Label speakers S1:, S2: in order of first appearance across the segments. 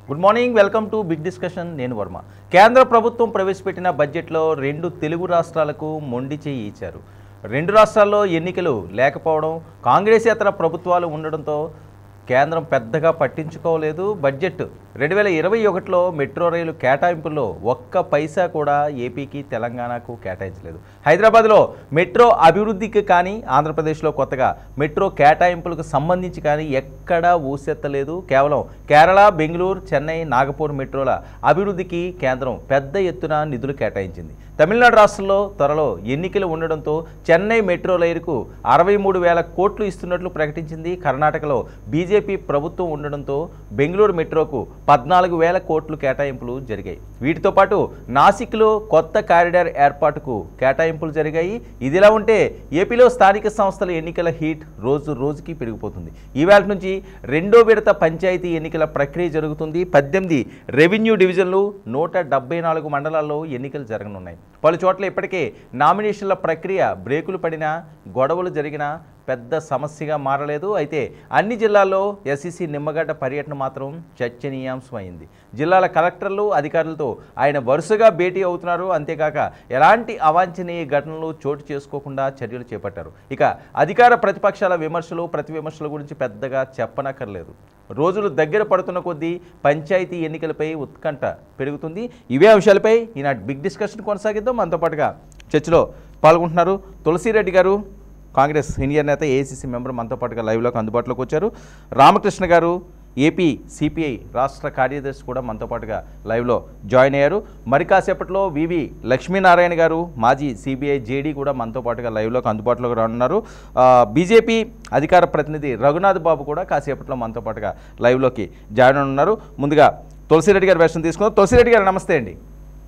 S1: Good morning welcome to big discussion నేను వర్మ కేంద్ర ప్రభుత్వం ప్రవేశపెట్టిన బడ్జెట్లో రెండు తెలుగు రాష్ట్రాలకు మొండి చేయి ఇచ్చారు రెండు రాష్ట్రాల్లో ఎన్నికలు లేకపోవడం కాంగ్రెసేతర ప్రభుత్వాలు ఉండడంతో కేంద్రం పెద్దగా పట్టించుకోలేదు బడ్జెట్ రెండు వేల ఇరవై ఒకటిలో మెట్రో రైలు కేటాయింపుల్లో ఒక్క పైసా కూడా ఏపీకి తెలంగాణకు కేటాయించలేదు హైదరాబాద్లో మెట్రో అభివృద్ధికి కానీ ఆంధ్రప్రదేశ్లో కొత్తగా మెట్రో కేటాయింపులకు సంబంధించి కానీ ఎక్కడా ఊసెత్తలేదు కేవలం కేరళ బెంగళూరు చెన్నై నాగపూర్ మెట్రోల అభివృద్ధికి కేంద్రం పెద్ద ఎత్తున నిధులు కేటాయించింది తమిళనాడు రాష్ట్రంలో త్వరలో ఎన్నికలు ఉండడంతో చెన్నై మెట్రో రైలుకు అరవై మూడు వేల కోట్లు ఇస్తున్నట్లు ప్రకటించింది కర్ణాటకలో బీజేపీ ప్రభుత్వం ఉండడంతో బెంగళూరు మెట్రోకు పద్నాలుగు వేల కోట్లు కేటాయింపులు జరిగాయి వీటితో పాటు నాసిక్లో కొత్త కారిడార్ ఏర్పాటుకు కేటాయింపులు జరిగాయి ఇదిలా ఉంటే ఏపీలో స్థానిక సంస్థల ఎన్నికల హీట్ రోజు రోజుకి పెరిగిపోతుంది ఈవేళ నుంచి రెండో విడత పంచాయతీ ఎన్నికల ప్రక్రియ జరుగుతుంది పద్దెనిమిది రెవెన్యూ డివిజన్లు నూట డెబ్బై నాలుగు మండలాల్లో ఎన్నికలు జరగనున్నాయి పలు చోట్ల ఇప్పటికే నామినేషన్ల ప్రక్రియ బ్రేకులు పడినా గొడవలు జరిగినా పెద్ద సమస్యగా మారలేదు అయితే అన్ని జిల్లాల్లో ఎస్ఈసి నిమ్మగడ్డ పర్యటన మాత్రం చర్చనీయాంశమైంది జిల్లాల కలెక్టర్లు అధికారులతో ఆయన వరుసగా భేటీ అవుతున్నారు అంతేకాక ఎలాంటి అవాంఛనీయ ఘటనలు చోటు చేసుకోకుండా చర్యలు చేపట్టారు ఇక అధికార ప్రతిపక్షాల విమర్శలు ప్రతి విమర్శల గురించి పెద్దగా చెప్పనక్కర్లేదు రోజులు దగ్గర పడుతున్న కొద్దీ పంచాయతీ ఎన్నికలపై ఉత్కంఠ పెరుగుతుంది ఇవే అంశాలపై ఈనాటి బిగ్ డిస్కషన్ కొనసాగిద్దాం మనతో పాటుగా చర్చలో పాల్గొంటున్నారు తులసిరెడ్డి గారు కాంగ్రెస్ సీనియర్ నేత ఏఐసిసి మెంబర్ మనతో పాటుగా లైవ్లోకి అందుబాటులోకి వచ్చారు రామకృష్ణ గారు ఏపీ సిపిఐ రాష్ట్ర కార్యదర్శి కూడా మనతో పాటుగా లైవ్లో జాయిన్ అయ్యారు మరి కాసేపట్లో వివి లక్ష్మీనారాయణ గారు మాజీ సిబిఐ జేడీ కూడా మనతో పాటుగా లైవ్లోకి అందుబాటులోకి రానున్నారు ఆ, బీజేపీ అధికార ప్రతినిధి రఘునాథ్ బాబు కూడా కాసేపట్లో మనతో పాటుగా లైవ్లోకి జాయిన్ ఉన్నారు ముందుగా తులసిరెడ్డి గారి వెర్షన్ తీసుకుందాం తులసిరెడ్డి గారు నమస్తే అండి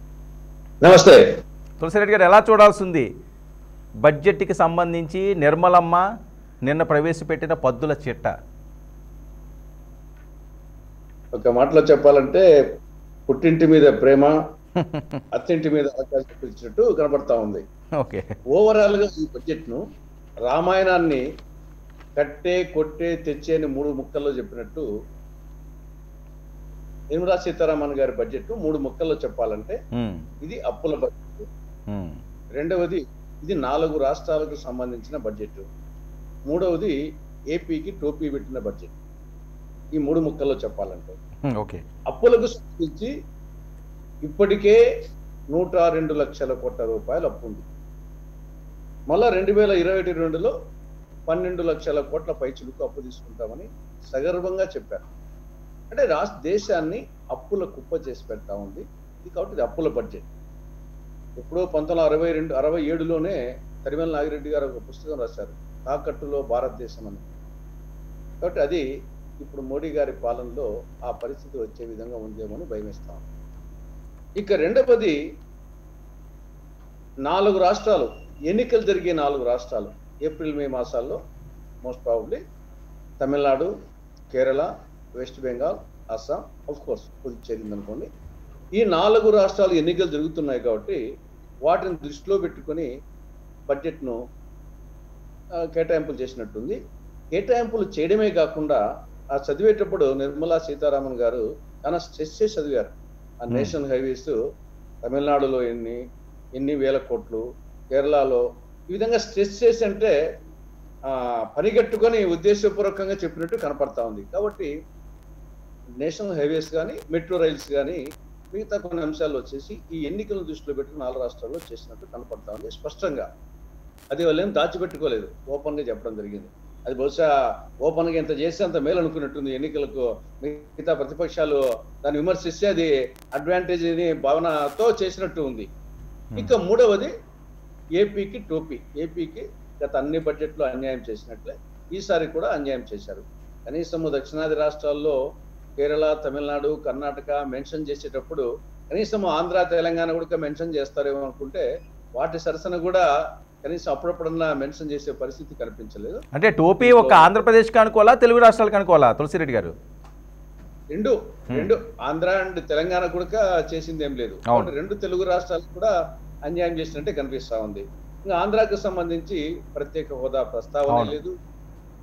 S2: నమస్తే
S1: తులసిరెడ్డి గారు ఎలా చూడాల్సి ఉంది బడ్జెట్కి సంబంధించి నిర్మలమ్మ నిన్న ప్రవేశపెట్టిన పద్దుల చిట్ట
S2: ఒక మాటలో చెప్పాలంటే పుట్టింటి మీద ప్రేమ అత్తింటి మీద అవకాశం పిలిచినట్టు కనబడతా ఉంది
S1: ఓకే
S2: ఓవరాల్ గా ఈ బడ్జెట్ ను రామాయణాన్ని కట్టే కొట్టే తెచ్చే అని మూడు ముక్కల్లో చెప్పినట్టు నిర్మలా సీతారామన్ గారి బడ్జెట్ ను మూడు ముక్కల్లో చెప్పాలంటే
S1: ఉమ్,
S2: ఇది అప్పుల బడ్జెట్
S1: ఉమ్,
S2: రెండవది ఇది నాలుగు రాష్ట్రాలకు సంబంధించిన బడ్జెట్ మూడవది ఏపీకి టోపీ పెట్టిన బడ్జెట్ ఈ మూడు ముక్కల్లో చెప్పాలంటే
S1: ఉమ్, ఓకే
S2: అప్పులకు సంబంధించి ఇప్పటికే నూట రెండు లక్షల కోట్ల రూపాయలు అప్పు ఉంది మళ్ళా రెండు వేల ఇరవై ఒకటి రెండులో పన్నెండు లక్షల కోట్ల పైచులకు అప్పు తీసుకుంటామని సగర్వంగా చెప్పారు అంటే రాష్ట్ర దేశాన్ని అప్పుల కుప్ప చేసి పెడతా ఉంది ఇది కాబట్టి ఇది అప్పుల బడ్జెట్ ఎప్పుడో పంతొమ్మిది వందల అరవై రెండు అరవై ఏడులోనే తరిమల నాగిరెడ్డి గారు ఒక పుస్తకం రాశారు తాకట్టులో భారతదేశం అని కాబట్టి అది ఇప్పుడు మోడీ గారి పాలనలో ఆ పరిస్థితి వచ్చే విధంగా ఉందేమో అని భయమేస్తాం ఇక రెండవది నాలుగు రాష్ట్రాలు ఎన్నికలు జరిగే నాలుగు రాష్ట్రాలు ఏప్రిల్ మే మాసాల్లో most probably Tamil Nadu Kerala west Bengal Assam of course Puducherry అనుకోండి ఈ నాలుగు రాష్ట్రాలు ఎన్నికలు జరుగుతున్నాయి కాబట్టి వాటిని దృష్టిలో పెట్టుకొని బడ్జెట్ను ఆ, కేటాయింపులు చేసినట్టుంది కేటాయింపులు చేయడమే కాకుండా ఆ చదివేటప్పుడు నిర్మలా సీతారామన్ గారు చాలా స్ట్రెస్ చేసి చదివారు ఆ
S1: Hmm.
S2: నేషనల్ హైవేస్ తమిళనాడులో ఎన్ని ఎన్ని వేల కోట్లు కేరళలో ఈ విధంగా స్ట్రెస్ చేసి అంటే ఆ, పనిగట్టుకొని ఉద్దేశపూర్వకంగా చెప్పినట్టు కనపడతా ఉంది కాబట్టి నేషనల్ హైవేస్ కానీ మెట్రో రైల్స్ కానీ మిగతా కొన్ని అంశాలు వచ్చేసి ఈ ఎన్నికలను దృష్టిలో పెట్టుకుని నాలుగు రాష్ట్రాల్లో చేసినట్టు కనపడతా ఉంది స్పష్టంగా అది వాళ్ళు ఏం దాచిపెట్టుకోలేదు ఓపెన్ గా చెప్పడం జరిగింది అది బహుశా ఓపెన్ గా ఇంత చేస్తే అంత మేలు అనుకున్నట్టుంది ఎన్నికలకు మిగతా ప్రతిపక్షాలు దాన్ని విమర్శిస్తే అది అడ్వాంటేజ్ అని భావనతో చేసినట్టు ఉంది ఇక మూడవది ఏపీకి టోపీ ఏపీకి గత అన్ని బడ్జెట్లో అన్యాయం చేసినట్లే ఈసారి కూడా అన్యాయం చేశారు కనీసం దక్షిణాది రాష్ట్రాల్లో కేరళ తమిళనాడు కర్ణాటక మెన్షన్ చేసేటప్పుడు కనీసం ఆంధ్ర తెలంగాణ కూడా మెన్షన్ చేస్తారేమో అనుకుంటే వాటి సరసన కూడా కనీసం అప్పుడప్పుడన్నా మెన్షన్ చేసే పరిస్థితి కనిపించలేదు
S1: అంటే టోపీ ఒక ఆంధ్రప్రదేశ్కి అనుకోవాలా తెలుగు రాష్ట్రాలకు అనుకోవాలా తులసిరెడ్డి గారు
S2: రెండు రెండు ఆంధ్ర అండ్ తెలంగాణ కూడా చేసింది ఏం లేదు
S1: అవును.
S2: కాబట్టి రెండు తెలుగు రాష్ట్రాలకు కూడా అన్యాయం చేసినట్టే కనిపిస్తా ఉంది ఇంకా ఆంధ్రాకు సంబంధించి ప్రత్యేక హోదా ప్రస్తావన
S1: అవును.
S2: లేదు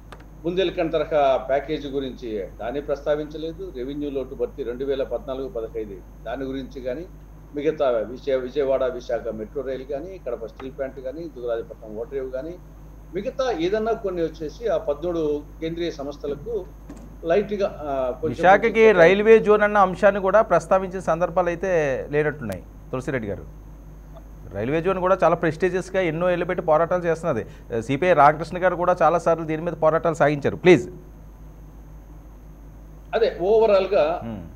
S2: బుందేల్ఖండ్ తరహా ప్యాకేజీ గురించి దాన్ని ప్రస్తావించలేదు రెవెన్యూ లోటు భర్తీ రెండు వేల పద్నాలుగు పదహైదు దాని గురించి కానీ మిగతా విజయ విజయవాడ విశాఖ మెట్రో రైలు కానీ కడప స్టీల్ ప్లాంట్ కానీ దుగరాజపట్నం ఓటరేవు కానీ మిగతా ఏదన్నా కొన్ని వచ్చేసి ఆ పద్మూడు కేంద్రీయ సంస్థలకు లైట్గా ఆ, కొంచెం
S1: విశాఖకి
S2: కొంచెం-
S1: రైల్వే జోన్ అన్న అంశాన్ని కూడా ప్రస్తావించిన సందర్భాలు అయితే లేనట్టున్నాయి తులసిరెడ్డి గారు రైల్వే జోన్ కూడా చాలా ప్రెస్టీజియస్గా ఎన్నో ఏళ్ళు పెట్టి పోరాటాలు చేస్తున్నది సిపిఐ రామకృష్ణ గారు కూడా చాలాసార్లు దీని మీద పోరాటాలు సాగించారు ప్లీజ్
S2: అదే ఓవరాల్ గా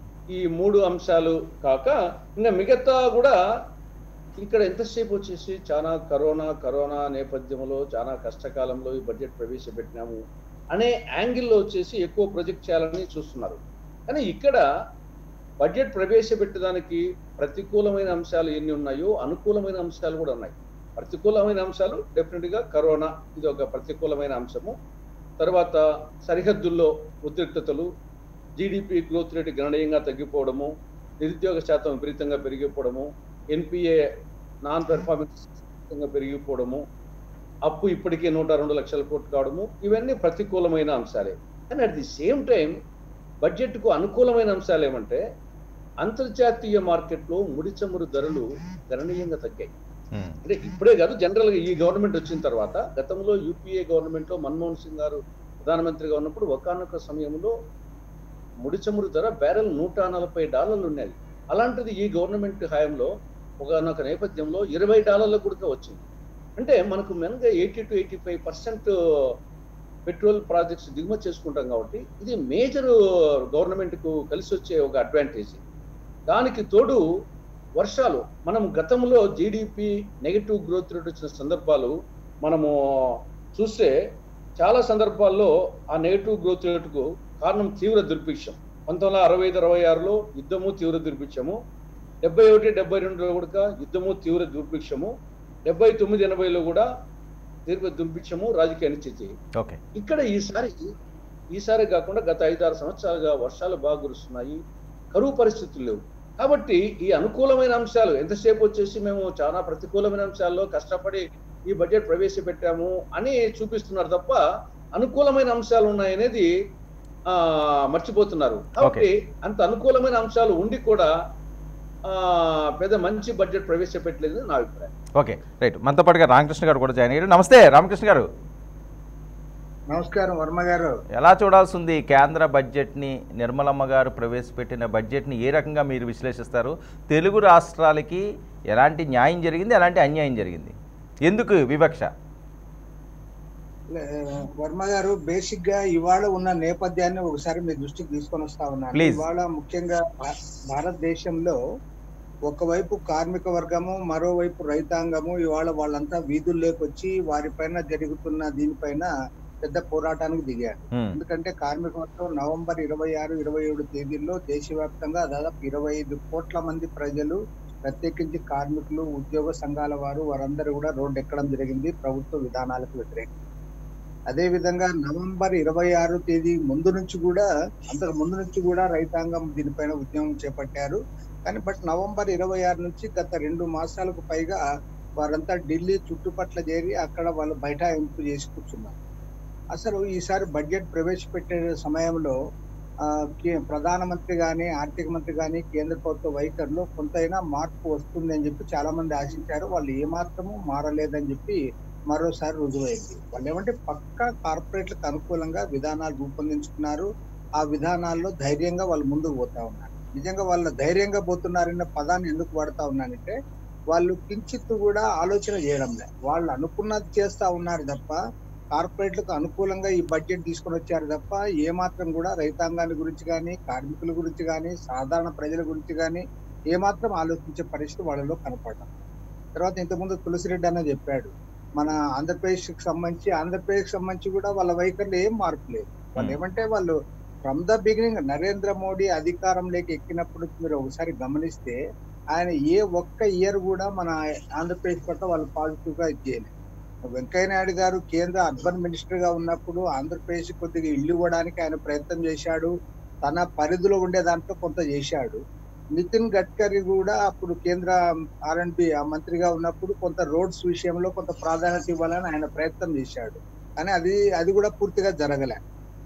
S2: ఈ మూడు అంశాలు కాక ఇంకా మిగతా కూడా ఇక్కడ ఎంతసేపు వచ్చేసి చాలా కరోనా కరోనా నేపథ్యంలో చాలా కష్టకాలంలో ఈ బడ్జెట్ ప్రవేశపెట్టినాము అనే యాంగిల్లో వచ్చేసి ఎక్కువ ప్రొజెక్ట్ చేయాలని చూస్తున్నారు కానీ ఇక్కడ బడ్జెట్ ప్రవేశపెట్టడానికి ప్రతికూలమైన అంశాలు ఎన్ని ఉన్నాయో అనుకూలమైన అంశాలు కూడా ఉన్నాయి ప్రతికూలమైన అంశాలు డెఫినెట్ గా కరోనా ఇది ఒక ప్రతికూలమైన అంశము తర్వాత సరిహద్దుల్లో ఉద్రిక్తతలు జీడిపి గ్రోత్ రేట్ గణనీయంగా తగ్గిపోవడము నిరుద్యోగ శాతం విపరీతంగా పెరిగిపోవడము ఎన్పిఏ నాన్ పెర్ఫార్మెన్స్ పెరిగిపోవడము అప్పు ఇప్పటికే నూట రెండు లక్షల కోట్లు కావడము ఇవన్నీ ప్రతికూలమైన అంశాలే కానీ అట్ ది సేమ్ టైం బడ్జెట్కు అనుకూలమైన అంశాలు ఏమంటే అంతర్జాతీయ మార్కెట్లో ముడి చమురు ధరలు గణనీయంగా తగ్గాయి అంటే ఇప్పుడే కాదు జనరల్ గా ఈ గవర్నమెంట్ వచ్చిన తర్వాత గతంలో యూపీఏ గవర్నమెంట్ లో మన్మోహన్ సింగ్ గారు ప్రధానమంత్రిగా ఉన్నప్పుడు ఒకనొక సమయంలో ముడి చమురు ధర బ్యారెల్ నూట నలభై డాలర్లు ఉన్నాయి అలాంటిది ఈ గవర్నమెంట్ హయాంలో ఒకనొక నేపథ్యంలో ఇరవై డాలర్లకు కూడా వచ్చింది అంటే మనకు మెనగా eighty two eighty five percent petrol projects దిగుమతి చేసుకుంటాం కాబట్టి ఇది మేజర్ గవర్నమెంట్కు కలిసి వచ్చే ఒక అడ్వాంటేజ్ దానికి తోడు వర్షాలు మనం గతంలో జీడిపి నెగిటివ్ గ్రోత్ రేట్ వచ్చిన సందర్భాలు మనము చూస్తే చాలా సందర్భాల్లో ఆ నెగిటివ్ గ్రోత్ రేటుకు కారణం తీవ్ర దుర్భిక్షం పంతొమ్మిది వందల అరవై ఐదు అరవై ఆరులో యుద్ధము తీవ్ర దుర్భిక్షము డెబ్బై ఒకటి డెబ్బై రెండులో కూడా యుద్ధము తీవ్ర దుర్భిక్షము డెబ్బై తొమ్మిది ఎనభైలో కూడా తీవ్ర దుర్భిక్షము రాజకీయ అనిశ్చితి
S1: ఓకే
S2: ఇక్కడ ఈసారి ఈసారి కాకుండా గత ఐదారు సంవత్సరాలుగా వర్షాలు బాగా కురుస్తున్నాయి కరువు పరిస్థితులు లేవు కాబట్టి ఈ అనుకూలమైన అంశాలు ఎంతసేపు వచ్చేసి మేము చాలా ప్రతికూలమైన అంశాల్లో కష్టపడి ఈ బడ్జెట్ ప్రవేశపెట్టాము అని చూపిస్తున్నారు తప్ప అనుకూలమైన అంశాలు ఉన్నాయనేది ఆ మర్చిపోతున్నారు కాబట్టి అంత అనుకూలమైన అంశాలు ఉండి కూడా ఆ పెద్ద మంచి బడ్జెట్ ప్రవేశపెట్టలేదు నా అభిప్రాయం
S1: ఓకే రైట్ మనతో పాటుగా రామకృష్ణ గారు కూడా జాయిన్ అయ్యారు నమస్తే రామకృష్ణ గారు
S3: నమస్కారం వర్మ గారు
S1: ఎలా చూడాల్సి ఉంది కేంద్ర బడ్జెట్ని నిర్మలమ్మ గారు ప్రవేశపెట్టిన బడ్జెట్ని ఏ రకంగా మీరు విశ్లేషిస్తారు తెలుగు రాష్ట్రాలకి ఎలాంటి న్యాయం జరిగింది ఎలాంటి అన్యాయం జరిగింది ఎందుకు వివక్ష
S3: లే, వర్మ గారు బేసిక్ గా ఇవాళ ఉన్న నేపథ్యాన్ని ఒకసారి మీ దృష్టికి తీసుకొని వస్తా ఉన్నాను
S1: Please.
S3: ఇవాళ ముఖ్యంగా భా- భారతదేశంలో ఒకవైపు కార్మిక వర్గము మరోవైపు రైతాంగము ఇవాళ వాళ్ళంతా వీధుల్లోకి వచ్చి వారిపైన జరుగుతున్న దీనిపైన పెద్ద పోరాటానికి దిగారు
S1: హ్మ్,
S3: ఎందుకంటే కార్మిక వర్గం నవంబర్ ఇరవై ఆరు ఇరవై ఏడు తేదీల్లో దేశవ్యాప్తంగా దాదాపు ఇరవై ఐదు కోట్ల మంది ప్రజలు ప్రత్యేకించి కార్మికులు ఉద్యోగ సంఘాల వారు వారందరూ కూడా రోడ్డు ఎక్కడం జరిగింది ప్రభుత్వ విధానాలకు వ్యతిరేకంగా అదే విధంగా నవంబర్ ఇరవై ఆరు తేదీ ముందు నుంచి కూడా అంతకు ముందు నుంచి కూడా రైతాంగం దీనిపైన ఉద్యమం చేపట్టారు కానీ బట్ నవంబర్ ఇరవై ఆరు నుంచి గత రెండు మాసాలకు పైగా వారంతా ఢిల్లీ చుట్టుపట్ల చేరి అక్కడ వాళ్ళు బైఠాయింపు చేసి కూర్చున్నారు అసలు ఈసారి బడ్జెట్ ప్రవేశపెట్టే సమయంలో ఆ, కే- ప్రధానమంత్రి కానీ ఆర్థిక మంత్రి కానీ కేంద్ర ప్రభుత్వ వైఖరిలో కొంతైనా మార్పు వస్తుంది అని చెప్పి చాలా మంది ఆశించారు వాళ్ళు ఏమాత్రము మారలేదని చెప్పి మరోసారి రుజువైంది వాళ్ళు ఏమంటే పక్కా కార్పొరేట్లకు అనుకూలంగా విధానాలు రూపొందించుకున్నారు ఆ విధానాల్లో ధైర్యంగా వాళ్ళు ముందుకు పోతా ఉన్నారు నిజంగా వాళ్ళు ధైర్యంగా పోతున్నారన్న పదాన్ని ఎందుకు వాడుతా ఉన్నానంటే వాళ్ళు కించిత్తు కూడా ఆలోచన చేయడం లేదు వాళ్ళు అనుకున్నది చేస్తా ఉన్నారు తప్ప కార్పొరేట్లకు అనుకూలంగా ఈ బడ్జెట్ తీసుకొని వచ్చారు తప్ప ఏమాత్రం కూడా రైతాంగాన్ని గురించి కానీ కార్మికుల గురించి కానీ సాధారణ ప్రజల గురించి కానీ ఏమాత్రం ఆలోచించే పరిస్థితి వాళ్ళలో కనపడడం తర్వాత ఇంతకుముందు తులసిరెడ్డి అన్న చెప్పాడు మన ఆంధ్రప్రదేశ్కి సంబంధించి ఆంధ్రప్రదేశ్కి సంబంధించి కూడా వాళ్ళ వైఖరిలో ఏం మార్పు లేదు వాళ్ళు
S1: Hmm.
S3: ఏమంటే వాళ్ళు from the beginning Narendra Modi అధికారంలోకి ఎక్కినప్పుడు మీరు ఒకసారి గమనిస్తే ఆయన ఏ ఒక్క ఇయర్ కూడా మన ఆంధ్రప్రదేశ్ పట్ల వాళ్ళు పాజిటివ్ గా ఇది చేయలేదు వెంకయ్య నాయుడు గారు కేంద్ర అర్బన్ మినిస్టర్ గా ఉన్నప్పుడు ఆంధ్రప్రదేశ్ కొద్దిగా ఇల్లు ఇవ్వడానికి ఆయన ప్రయత్నం చేశాడు తన పరిధిలో ఉండే దాంట్లో కొంత చేశాడు నితిన్ గడ్కరీ కూడా అప్పుడు కేంద్ర ఆర్ అండ్ బి మంత్రిగా ఉన్నప్పుడు కొంత రోడ్స్ విషయంలో కొంత ప్రాధాన్యత ఇవ్వాలని ఆయన ప్రయత్నం చేశాడు కానీ అది అది కూడా పూర్తిగా జరగలే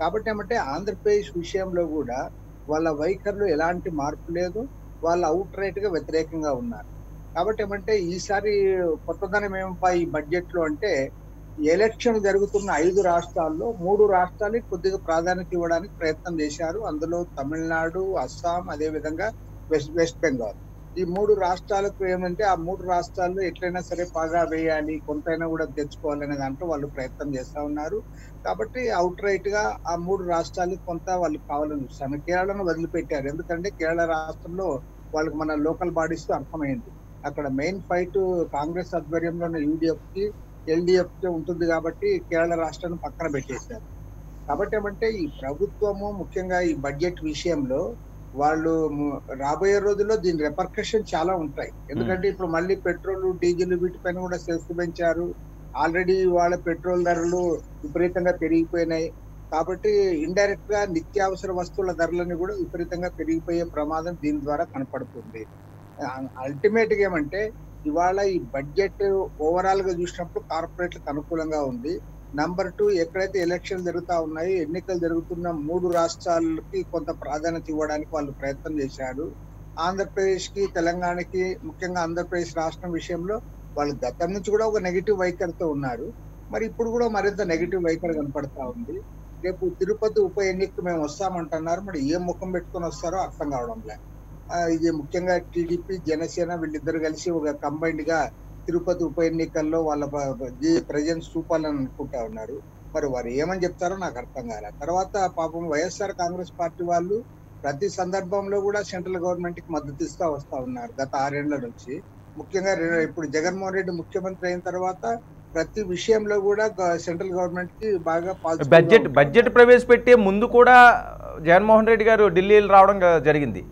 S3: కాబట్టి ఏమంటే ఆంధ్రప్రదేశ్ విషయంలో కూడా వాళ్ళ వైఖరిలో ఎలాంటి మార్పు లేదు వాళ్ళు అవుట్ రైట్ గా వ్యతిరేకంగా ఉన్నారు కాబట్టి ఏమంటే ఈసారి కొత్తదనం ఏమపా ఈ బడ్జెట్ లో అంటే ఎలక్షన్ జరుగుతున్న ఐదు రాష్ట్రాల్లో మూడు రాష్ట్రాలకి కొద్దిగా ప్రాధాన్యత ఇవ్వడానికి ప్రయత్నం చేశారు అందులో తమిళనాడు అస్సాం అదే విధంగా వెస్ట్ వెస్ట్ బెంగాల్ ఈ మూడు రాష్ట్రాలకు ఏమంటే ఆ మూడు రాష్ట్రాల్లో ఎట్లయినా సరే బాగా వేయాలి కొంతైనా కూడా తెచ్చుకోవాలనే దాంట్లో వాళ్ళు ప్రయత్నం చేస్తా ఉన్నారు కాబట్టి అవుట్ రైట్ గా ఆ మూడు రాష్ట్రాలకు కొంత వాళ్ళు కావాలని చూస్తాను కేరళను వదిలిపెట్టారు ఎందుకంటే కేరళ రాష్ట్రంలో వాళ్ళకి మన లోకల్ బాడీస్ తో అర్థమైంది అక్కడ మెయిన్ ఫైట్ కాంగ్రెస్ ఆధ్వర్యంలో ఉన్న యూడిఎఫ్ కి ఎల్డిఎఫ్ కి ఉంటుంది కాబట్టి కేరళ రాష్ట్రాన్ని పక్కన పెట్టేశారు కాబట్టి ఏమంటే ఈ ప్రభుత్వము ముఖ్యంగా ఈ బడ్జెట్ విషయంలో వాళ్ళు ము- రాబోయే రోజుల్లో దీని రెపర్కషన్ చాలా ఉంటాయి ఎందుకంటే ఇప్పుడు మళ్ళీ పెట్రోల్ డీజిల్ వీటిపైన కూడా సెస్ పెంచారు ఆల్రెడీ వాళ్ళ పెట్రోల్ ధరలు విపరీతంగా పెరిగిపోయినాయి కాబట్టి ఇండైరెక్ట్ గా నిత్యావసర వస్తువుల ధరలని కూడా విపరీతంగా పెరిగిపోయే ప్రమాదం దీని ద్వారా కనపడుతుంది అల్టిమేట్ గా ఏమంటే ఇవాళ ఈ బడ్జెట్ ఓవరాల్ గా చూసినప్పుడు కార్పొరేట్లకు అనుకూలంగా ఉంది నంబర్ టూ ఎక్కడైతే ఎలక్షన్లు జరుగుతా ఉన్నాయో ఎన్నికలు జరుగుతున్న మూడు రాష్ట్రాలకి కొంత ప్రాధాన్యత ఇవ్వడానికి వాళ్ళు ప్రయత్నం చేశారు ఆంధ్రప్రదేశ్ కి తెలంగాణకి ముఖ్యంగా ఆంధ్రప్రదేశ్ రాష్ట్రం విషయంలో వాళ్ళు గతం నుంచి కూడా ఒక నెగిటివ్ వైఖరితో ఉన్నారు మరి ఇప్పుడు కూడా మరింత నెగిటివ్ వైఖరి కనపడతా ఉంది రేపు తిరుపతి ఉప ఎన్నికకు మేము వస్తామంటున్నారు మరి ఏ ముఖం పెట్టుకొని వస్తారో అర్థం కావడం లే ఆ, ఇది ముఖ్యంగా టీడీపీ జనసేన వీళ్ళిద్దరు కలిసి ఒక కంబైన్డ్ గా తిరుపతి ఉప ఎన్నికల్లో వాళ్ళ ప్రజెన్స్ చూపాలని అనుకుంటా ఉన్నారు మరి వారు ఏమని చెప్తారో నాకు అర్థం కాలే తర్వాత పాపం వైఎస్ఆర్ కాంగ్రెస్ పార్టీ వాళ్ళు ప్రతి సందర్భంలో కూడా సెంట్రల్ గవర్నమెంట్ కి మద్దతు ఇస్తా వస్తా ఉన్నారు గత ఆరేళ్ల నుంచి ముఖ్యంగా రె- ఇప్పుడు జగన్మోహన్ రెడ్డి ముఖ్యమంత్రి అయిన తర్వాత ప్రతి విషయంలో కూడా గ- సెంట్రల్ గవర్నమెంట్ కి బాగా positive గా
S1: బడ్జెట్
S3: ఉంటారు.
S1: బడ్జెట్ ప్రవేశపెట్టే ముందు కూడా జగన్మోహన్ రెడ్డి గారు ఢిల్లీ రావడం గ- జరిగింది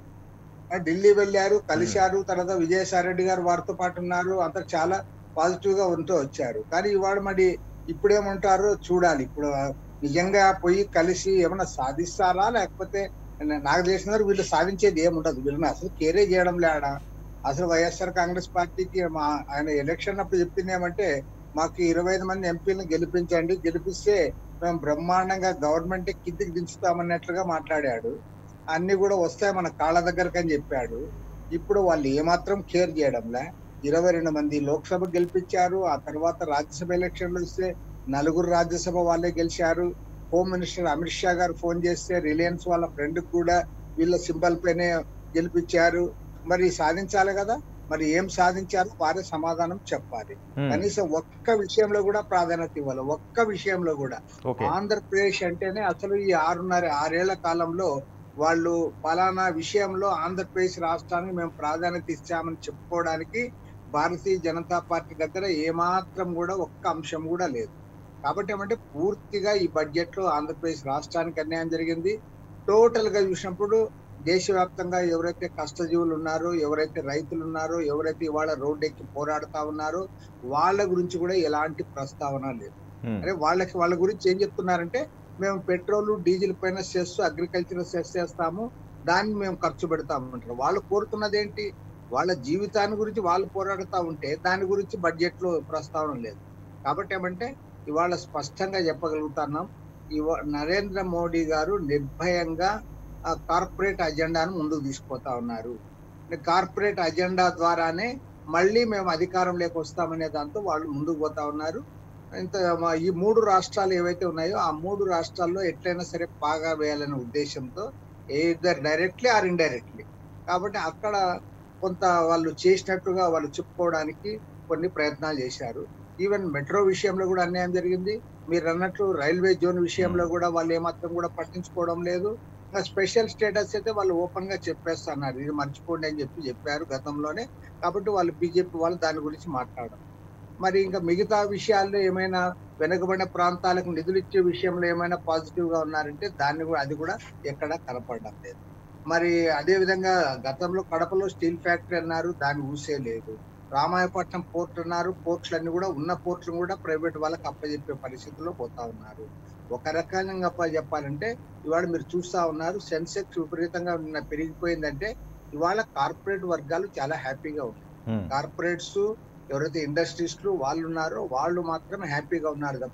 S3: ఆ, ఢిల్లీ వెళ్ళారు కలిశారు తర్వాత విజయసాయి రెడ్డి గారు వారితో పాటు ఉన్నారు అంతా చాలా పాజిటివ్ గా ఉంటూ వచ్చారు కానీ ఇవాళ మరి ఇప్పుడేమంటారో చూడాలి ఇప్పుడు ఆ, నిజంగా పోయి కలిసి ఏమైనా సాధిస్తారా లేకపోతే నా- నాకు తెలిసిన వరకు వీళ్ళు సాధించేది ఏముండదు వీళ్ళని అసలు కేరే చేయడం లేడా అసలు వైఎస్ఆర్ కాంగ్రెస్ పార్టీకి మా ఆయన ఎలక్షన్ అప్పుడు చెప్పింది ఏమంటే మాకు ఇరవై ఐదు మంది ఎంపీలను గెలిపించండి గెలిపిస్తే మేము బ్రహ్మాండంగా గవర్నమెంట్ కిందికి దించుతామన్నట్లుగా మాట్లాడాడు అన్ని కూడా వస్తాయి మన కాళ్ళ దగ్గరకు అని చెప్పాడు ఇప్పుడు వాళ్ళు ఏమాత్రం కేర్ చేయడంలే ఇరవై రెండు మంది లోక్సభ గెలిపించారు ఆ తర్వాత రాజ్యసభ ఎలక్షన్లు వస్తే నలుగురు రాజ్యసభ వాళ్ళే గెలిచారు హోమ్ మినిస్టర్ అమిత్ షా గారు ఫోన్ చేస్తే రిలయన్స్ వాళ్ళ ఫ్రెండ్ కూడా వీళ్ళ సింబల్ పైనే గెలిపించారు మరి సాధించాలి కదా మరి ఏం సాధించారు వారే సమాధానం చెప్పాలి
S1: ఉమ్,
S3: కనీసం ఒక్క విషయంలో కూడా ప్రాధాన్యత ఇవ్వాలి ఒక్క విషయంలో కూడా
S1: ఓకే
S3: ఆంధ్రప్రదేశ్ అంటేనే అసలు ఈ ఆరున్నర ఆరేళ్ల కాలంలో వాళ్ళు పలానా విషయంలో ఆంధ్రప్రదేశ్ రాష్ట్రానికి మేము ప్రాధాన్యత ఇచ్చామని చెప్పుకోవడానికి భారతీయ జనతా పార్టీ దగ్గర ఏమాత్రం కూడా ఒక్క అంశం కూడా లేదు కాబట్టి ఏమంటే పూర్తిగా ఈ బడ్జెట్ లో ఆంధ్రప్రదేశ్ రాష్ట్రానికి అన్యాయం జరిగింది టోటల్ గా చూసినప్పుడు దేశవ్యాప్తంగా ఎవరైతే కష్టజీవులు ఉన్నారో ఎవరైతే రైతులు ఉన్నారో ఎవరైతే ఇవాళ రోడ్డు ఎక్కి పోరాడుతా ఉన్నారో వాళ్ళ గురించి కూడా ఎలాంటి ప్రస్తావన లేదు
S1: ఉమ్,
S3: అరే వాళ్ళకి వాళ్ళ గురించి ఏం చెప్తున్నారంటే మేము పెట్రోల్ డీజిల్ పైన సెస్ అగ్రికల్చర్ సెస్ చేస్తాము దాన్ని మేము ఖర్చు పెడతామంటారు వాళ్ళు కోరుతున్నది ఏంటి వాళ్ళ జీవితాన్ని గురించి వాళ్ళు పోరాడుతూ ఉంటే దాని గురించి బడ్జెట్ లో ప్రస్తావన లేదు కాబట్టి ఏమంటే ఇవాళ స్పష్టంగా చెప్పగలుగుతున్నాం ఇవా నరేంద్ర మోడీ గారు నిర్భయంగా ఆ కార్పొరేట్ అజెండాను ముందుకు తీసుకుపోతా ఉన్నారు కార్పొరేట్ అజెండా ద్వారానే మళ్ళీ మేము అధికారంలోకి వస్తామనే దాంతో వాళ్ళు ముందుకు పోతా ఉన్నారు ఇంత మా- ఈ మూడు రాష్ట్రాలు ఏవైతే ఉన్నాయో ఆ మూడు రాష్ట్రాల్లో ఎట్లయినా సరే బాగా వేయాలనే ఉద్దేశంతో ఇద్దరు డైరెక్ట్లీ ఆర్ ఇండైరెక్ట్లీ కాబట్టి అక్కడ కొంత వాళ్ళు చేసినట్టుగా వాళ్ళు చెప్పుకోవడానికి కొన్ని ప్రయత్నాలు చేశారు ఈవెన్ మెట్రో విషయంలో కూడా అన్యాయం జరిగింది మీరు అన్నట్లు రైల్వే జోన్ విషయంలో కూడా వాళ్ళు ఏమాత్రం కూడా పట్టించుకోవడం లేదు ఇంకా స్పెషల్ స్టేటస్ అయితే వాళ్ళు ఓపెన్ గా చెప్పేస్తున్నారు ఇది మర్చిపోండి అని చెప్పి చెప్పారు గతంలోనే కాబట్టి వాళ్ళు బీజేపీ వాళ్ళు దాని గురించి మాట్లాడడం మరి ఇంకా మిగతా విషయాల్లో ఏమైనా వెనుకబడిన ప్రాంతాలకు నిధులు ఇచ్చే విషయంలో ఏమైనా పాజిటివ్ గా ఉన్నారంటే దాన్ని కూడా అది కూడా ఎక్కడా కనపడడం లేదు మరి అదే విధంగా గతంలో కడపలో స్టీల్ ఫ్యాక్టరీ అన్నారు దాన్ని ఊసే లేదు రామాయపట్నం పోర్ట్ అన్నారు పోర్ట్స్ అన్ని కూడా ఉన్న పోర్ట్లు కూడా ప్రైవేట్ వాళ్ళకి అప్పచెప్పే పరిస్థితుల్లో పోతా ఉన్నారు ఒక రకంగా అప్ప చెప్పాలంటే ఇవాళ మీరు చూస్తా ఉన్నారు సెన్సెక్స్ విపరీతంగా నిన్న పెరిగిపోయిందంటే ఇవాళ కార్పొరేట్ వర్గాలు చాలా హ్యాపీగా ఉన్నాయి
S1: ఉమ్,
S3: కార్పొరేట్స్ ఎవరైతే ఇండస్ట్రీస్ వాళ్ళు ఉన్నారో వాళ్ళు మాత్రమే హ్యాపీగా ఉన్నారు తప్ప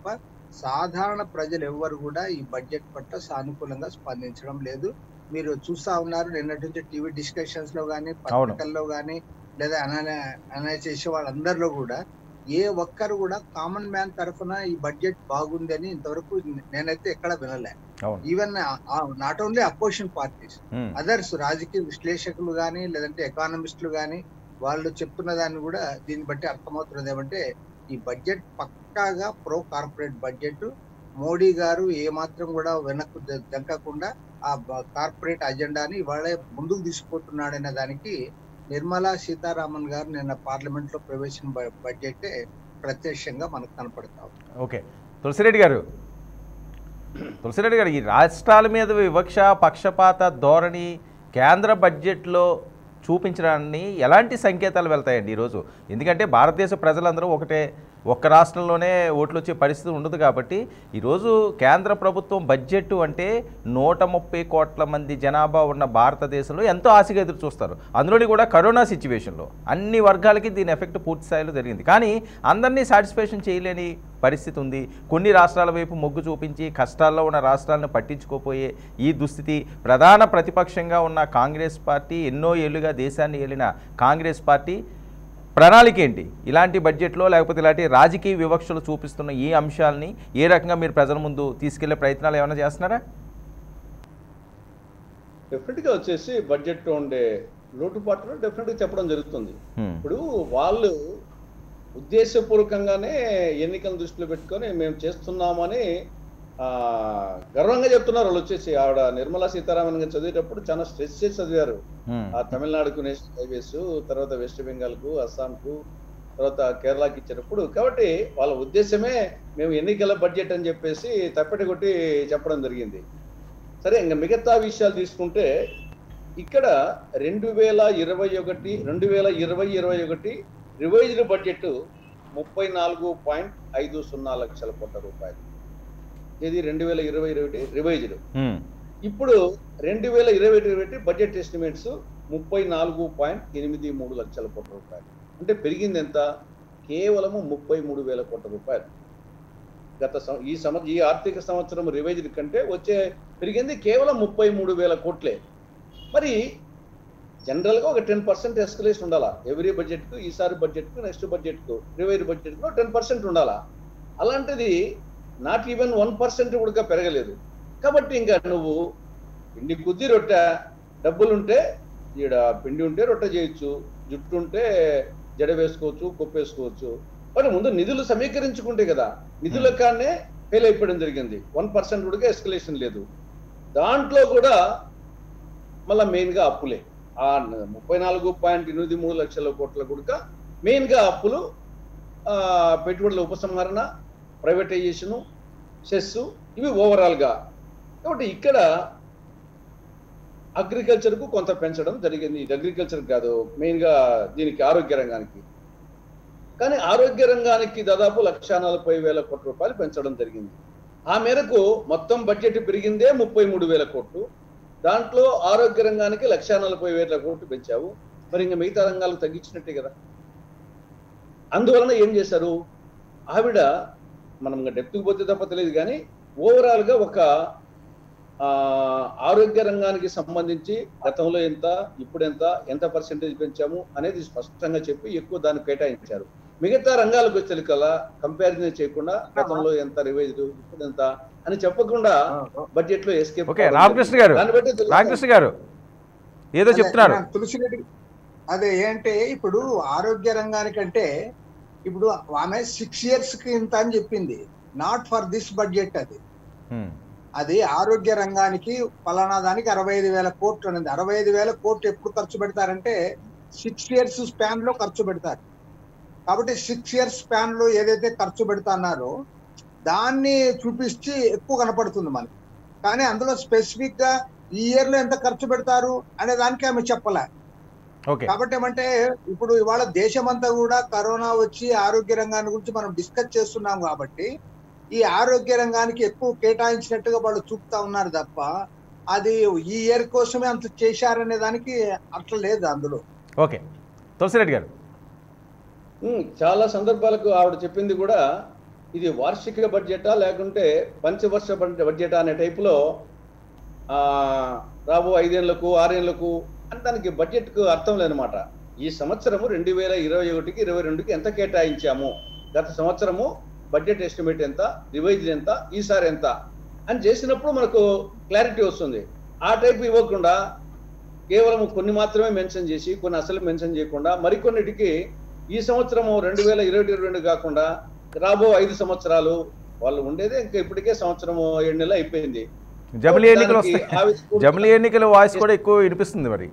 S3: సాధారణ ప్రజలు ఎవ్వరు కూడా ఈ బడ్జెట్ పట్ల సానుకూలంగా స్పందించడం లేదు మీరు చూస్తా ఉన్నారు నిన్నటి నుంచి టీవీ డిస్కషన్స్ లో కానీ పత్రికల్లో కానీ లేదా అనలైజ్ చేసే వాళ్ళందరిలో కూడా ఏ ఒక్కరు కూడా కామన్ మ్యాన్ తరఫున ఈ బడ్జెట్ బాగుంది అని ఇంతవరకు నేనైతే ఎక్కడ వినలే
S1: అవును
S3: even not only opposition parties
S1: um,
S3: others రాజకీయ విశ్లేషకులు కానీ లేదంటే ఎకానమిస్టులు కానీ వాళ్ళు చెప్తున్న దాన్ని కూడా దీన్ని బట్టి అర్థమవుతున్నది ఏమంటే ఈ బడ్జెట్ పక్కాగా ప్రో కార్పొరేట్ బడ్జెట్ మోడీ గారు ఏ మాత్రం కూడా వెనక్కు ద- దక్కకుండా ఆ కార్పొరేట్ అజెండాని ఇవాళ ముందుకు తీసుకుపోతున్నాడనే దానికి నిర్మలా సీతారామన్ గారు నిన్న పార్లమెంట్ లో ప్రవేశించిన బ- బడ్జెటే ప్రత్యక్షంగా మనకు కనపడతా ఉంది.
S1: ఓకే తులసిరెడ్డి గారు తులసిరెడ్డి గారు ఈ రాష్ట్రాల మీద వివక్ష పక్షపాత ధోరణి కేంద్ర బడ్జెట్లో చూపించడాన్ని ఎలాంటి సంకేతాలు వెళ్తాయండి ఈరోజు ఎందుకంటే భారతదేశ ప్రజలందరూ ఒకటే ఒక్క రాష్ట్రంలోనే ఓట్లు వచ్చే పరిస్థితి ఉండదు కాబట్టి ఈరోజు కేంద్ర ప్రభుత్వం బడ్జెట్ అంటే నూట ముప్పై కోట్ల మంది జనాభా ఉన్న భారతదేశంలో ఎంతో ఆశగా ఎదురు చూస్తారు అందులోని కూడా కరోనా సిచ్యువేషన్లో అన్ని వర్గాలకి దీని ఎఫెక్ట్ పూర్తి స్థాయిలో జరిగింది కానీ అందరినీ సాటిస్ఫాక్షన్ చేయలేని పరిస్థితి ఉంది కొన్ని రాష్ట్రాల వైపు మొగ్గు చూపించి కష్టాల్లో ఉన్న రాష్ట్రాలను పట్టించుకోపోయే ఈ దుస్థితి ప్రధాన ప్రతిపక్షంగా ఉన్న కాంగ్రెస్ పార్టీ ఎన్నో ఏళ్లుగా దేశాన్ని ఏలిన కాంగ్రెస్ పార్టీ ప్రణాళిక ఏంటి ఇలాంటి బడ్జెట్లో లేకపోతే ఇలాంటి రాజకీయ వివక్షలు చూపిస్తున్న ఈ అంశాలని ఏ రకంగా మీరు ప్రజల ముందు తీసుకెళ్లే ప్రయత్నాలు ఏమైనా చేస్తున్నారా
S2: డెఫినెట్ గా వచ్చేసి బడ్జెట్ ఉండే లోటుపాట్లు డెఫినెట్ గా చెప్పడం జరుగుతుంది
S1: హ్మ్.
S2: ఇప్పుడు వాళ్ళు ఉద్దేశపూర్వకంగానే ఎన్నికలను దృష్టిలో పెట్టుకొని మేము చేస్తున్నామని ఆ గర్వంగా చెప్తున్నారు వాళ్ళు వచ్చేసి ఆవిడ నిర్మలా సీతారామన్ గారు చదివేటప్పుడు చాలా స్ట్రెస్ చేసి చదివారు
S1: హ్మ్.
S2: ఆ తమిళనాడుకు నేషనల్ హైవేస్ తర్వాత వెస్ట్ బెంగాల్ కు అస్సాంకు తర్వాత కేరళకి ఇచ్చినప్పుడు కాబట్టి వాళ్ళ ఉద్దేశమే మేము ఎన్నికల బడ్జెట్ అని చెప్పేసి తప్పెట కొట్టి చెప్పడం జరిగింది సరే ఇంకా మిగతా విషయాలు తీసుకుంటే ఇక్కడ రెండు వేల ఇరవై ఒకటి రెండు వేల ఇరవై ఇరవై ఒకటి రివైజ్డ్ బడ్జెట్ ముప్పై నాలుగు పాయింట్ ఐదు సున్నా లక్షల కోట్ల రూపాయలు ఇది రెండు వేల ఇరవై ఇరవై రివైజ్డ్
S1: హ్మ్.
S2: ఇప్పుడు రెండు వేల ఇరవై ఇరవై బడ్జెట్ ఎస్టిమేట్స్ ముప్పై నాలుగు పాయింట్ ఎనిమిది మూడు లక్షల కోట్ల రూపాయలు అంటే పెరిగింది ఎంత కేవలము ముప్పై మూడు వేల కోట్ల రూపాయలు గత సం- ఈ సంవత్సరం ఈ ఆర్థిక సంవత్సరం రివైజ్డ్ కంటే వచ్చే పెరిగింది కేవలం ముప్పై మూడు వేల కోట్లే మరి జనరల్గా ఒక టెన్ పర్సెంట్ ఎస్కలేషన్ ఉండాలా ఎవ్రీ బడ్జెట్కు ఈసారి బడ్జెట్కు నెక్స్ట్ బడ్జెట్కు రివైజ్ బడ్జెట్కు టెన్ పర్సెంట్ ఉండాలా అలాంటిది నాట్ ఈవెన్ వన్ పర్సెంట్ కూడా పెరగలేదు కాబట్టి ఇంకా నువ్వు పిండి కుద్ది రొట్టె డబ్బులుంటే ఈడ పిండి ఉంటే రొట్టె చేయొచ్చు జుట్టు ఉంటే జడ వేసుకోవచ్చు కొప్పేసుకోవచ్చు మరి ముందు నిధులు సమీకరించుకుంటే కదా నిధుల కాడనే ఫెయిల్ అయిపోవడం జరిగింది వన్ పర్సెంట్ కూడా ఎస్కలేషన్ లేదు దాంట్లో కూడా మళ్ళీ మెయిన్గా అప్పులే ఆ ముప్పై నాలుగు పాయింట్ ఎనిమిది మూడు లక్షల కోట్ల కూడా మెయిన్గా అప్పులు ఆ, పెట్టుబడుల ఉపసంహరణ ప్రైవేటైజేషను సెస్ ఇవి ఓవరాల్గా కాబట్టి ఇక్కడ అగ్రికల్చర్కు కొంత పెంచడం జరిగింది ఇది అగ్రికల్చర్ కాదు మెయిన్గా దీనికి ఆరోగ్య రంగానికి కానీ ఆరోగ్య రంగానికి దాదాపు లక్ష నలభై వేల కోట్ల రూపాయలు పెంచడం జరిగింది ఆ మేరకు మొత్తం బడ్జెట్ పెరిగిందే ముప్పై మూడు వేల కోట్లు దాంట్లో ఆరోగ్య రంగానికి లక్ష నలభై వేల కోట్లు పెంచావు మరి ఇంకా మిగతా రంగాలకు తగ్గించినట్టే కదా అందువలన ఏం చేశారు ఆవిడ మనం ఇంకా డెప్త్కి పోతే తప్ప తెలియదు కానీ ఓవరాల్గా ఒక ఆ, ఆరోగ్య రంగానికి సంబంధించి గతంలో ఎంత ఇప్పుడు ఎంత ఎంత పర్సెంటేజ్ పెంచాము అనేది స్పష్టంగా చెప్పి ఎక్కువ దాన్ని కేటాయించారు మిగతా రంగాలకు వచ్చే కల్లా కంపారిజన్ చేయకుండా గతంలో ఎంత రివైజ్ ఇప్పుడు ఎంత అని చెప్పకుండా బడ్జెట్ లో ఎస్కేప్
S1: ఓకే రామకృష్ణ గారు
S2: దాన్ని బట్టి తెలుస్తుంది.
S1: రామకృష్ణ గారు ఏదో
S3: అదే,
S1: చెప్తున్నారు
S3: నా తులసి రెడ్డి అదే ఏంటే ఇప్పుడు ఆరోగ్య రంగానికంటే ఇప్పుడు ఆమె సిక్స్ ఇయర్స్ కి ఇంత అని చెప్పింది నాట్ ఫర్ దిస్ బడ్జెట్ అది
S1: హ్మ్.
S3: అది ఆరోగ్య రంగానికి ఫలానా దానికి అరవై ఐదు వేల కోట్లు అనేది అరవై ఐదు వేల కోట్లు ఎప్పుడు ఖర్చు పెడతారంటే సిక్స్ ఇయర్స్ స్పాన్ లో ఖర్చు పెడతారు కాబట్టి సిక్స్ ఇయర్స్ స్పాన్ లో ఏదైతే ఖర్చు పెడతాన్నారో దాన్ని చూపించి ఎక్కువ కనపడుతుంది మనకి కానీ అందులో స్పెసిఫిక్ గా ఈ ఇయర్ లో ఎంత ఖర్చు పెడతారు అనే దానికి ఆమె చెప్పలే
S1: ఓకే
S3: కాబట్టి ఏమంటే ఇప్పుడు ఇవాళ దేశమంతా కూడా కరోనా వచ్చి ఆరోగ్య రంగాన్ని గురించి మనం డిస్కస్ చేస్తున్నాం కాబట్టి ఈ ఆరోగ్య రంగానికి ఎక్కువ కేటాయించినట్టుగా వాళ్ళు చూపుతా ఉన్నారు తప్ప అది ఈ ఇయర్ కోసమే అంత చేశారనే దానికి అట్లా లేదు అందులో
S1: ఓకే తులసిరెడ్డి గారు
S2: ఉమ్, చాలా సందర్భాలకు ఆవిడ చెప్పింది కూడా ఇది వార్షిక బడ్జెటా లేకుంటే పంచవర్ష బడ్జె- బడ్జెటా అనే టైపులో ఆ, రాబో ఐదేళ్లకు ఆరేళ్లకు అని దానికి బడ్జెట్కు అర్థం లేదనమాట ఈ సంవత్సరము రెండు వేల ఇరవై ఒకటికి ఇరవై రెండుకి ఎంత కేటాయించాము గత సంవత్సరము బడ్జెట్ ఎస్టిమేట్ ఎంత రివైజ్ ఎంత ఈసారి ఎంత అని చేసినప్పుడు మనకు క్లారిటీ వస్తుంది ఆ టైప్ ఇవ్వకుండా కేవలం కొన్ని మాత్రమే మెన్షన్ చేసి కొన్ని అసలు మెన్షన్ చేయకుండా మరికొన్నిటికి ఈ సంవత్సరము రెండు వేల ఇరవై ఇరవై రెండు కాకుండా రాబో ఐదు సంవత్సరాలు వాళ్ళు ఉండేదే ఇంకా ఇప్పటికే సంవత్సరము ఏడు నెలలు అయిపోయింది
S1: జమిలీ ఎన్నికలు
S2: దానికి
S1: వస్తాయి
S2: ఆవిష్కృత-
S1: జమిలీ ఎన్నికల వాయిస్ కూడా ఎక్కువ వినిపిస్తుంది మరి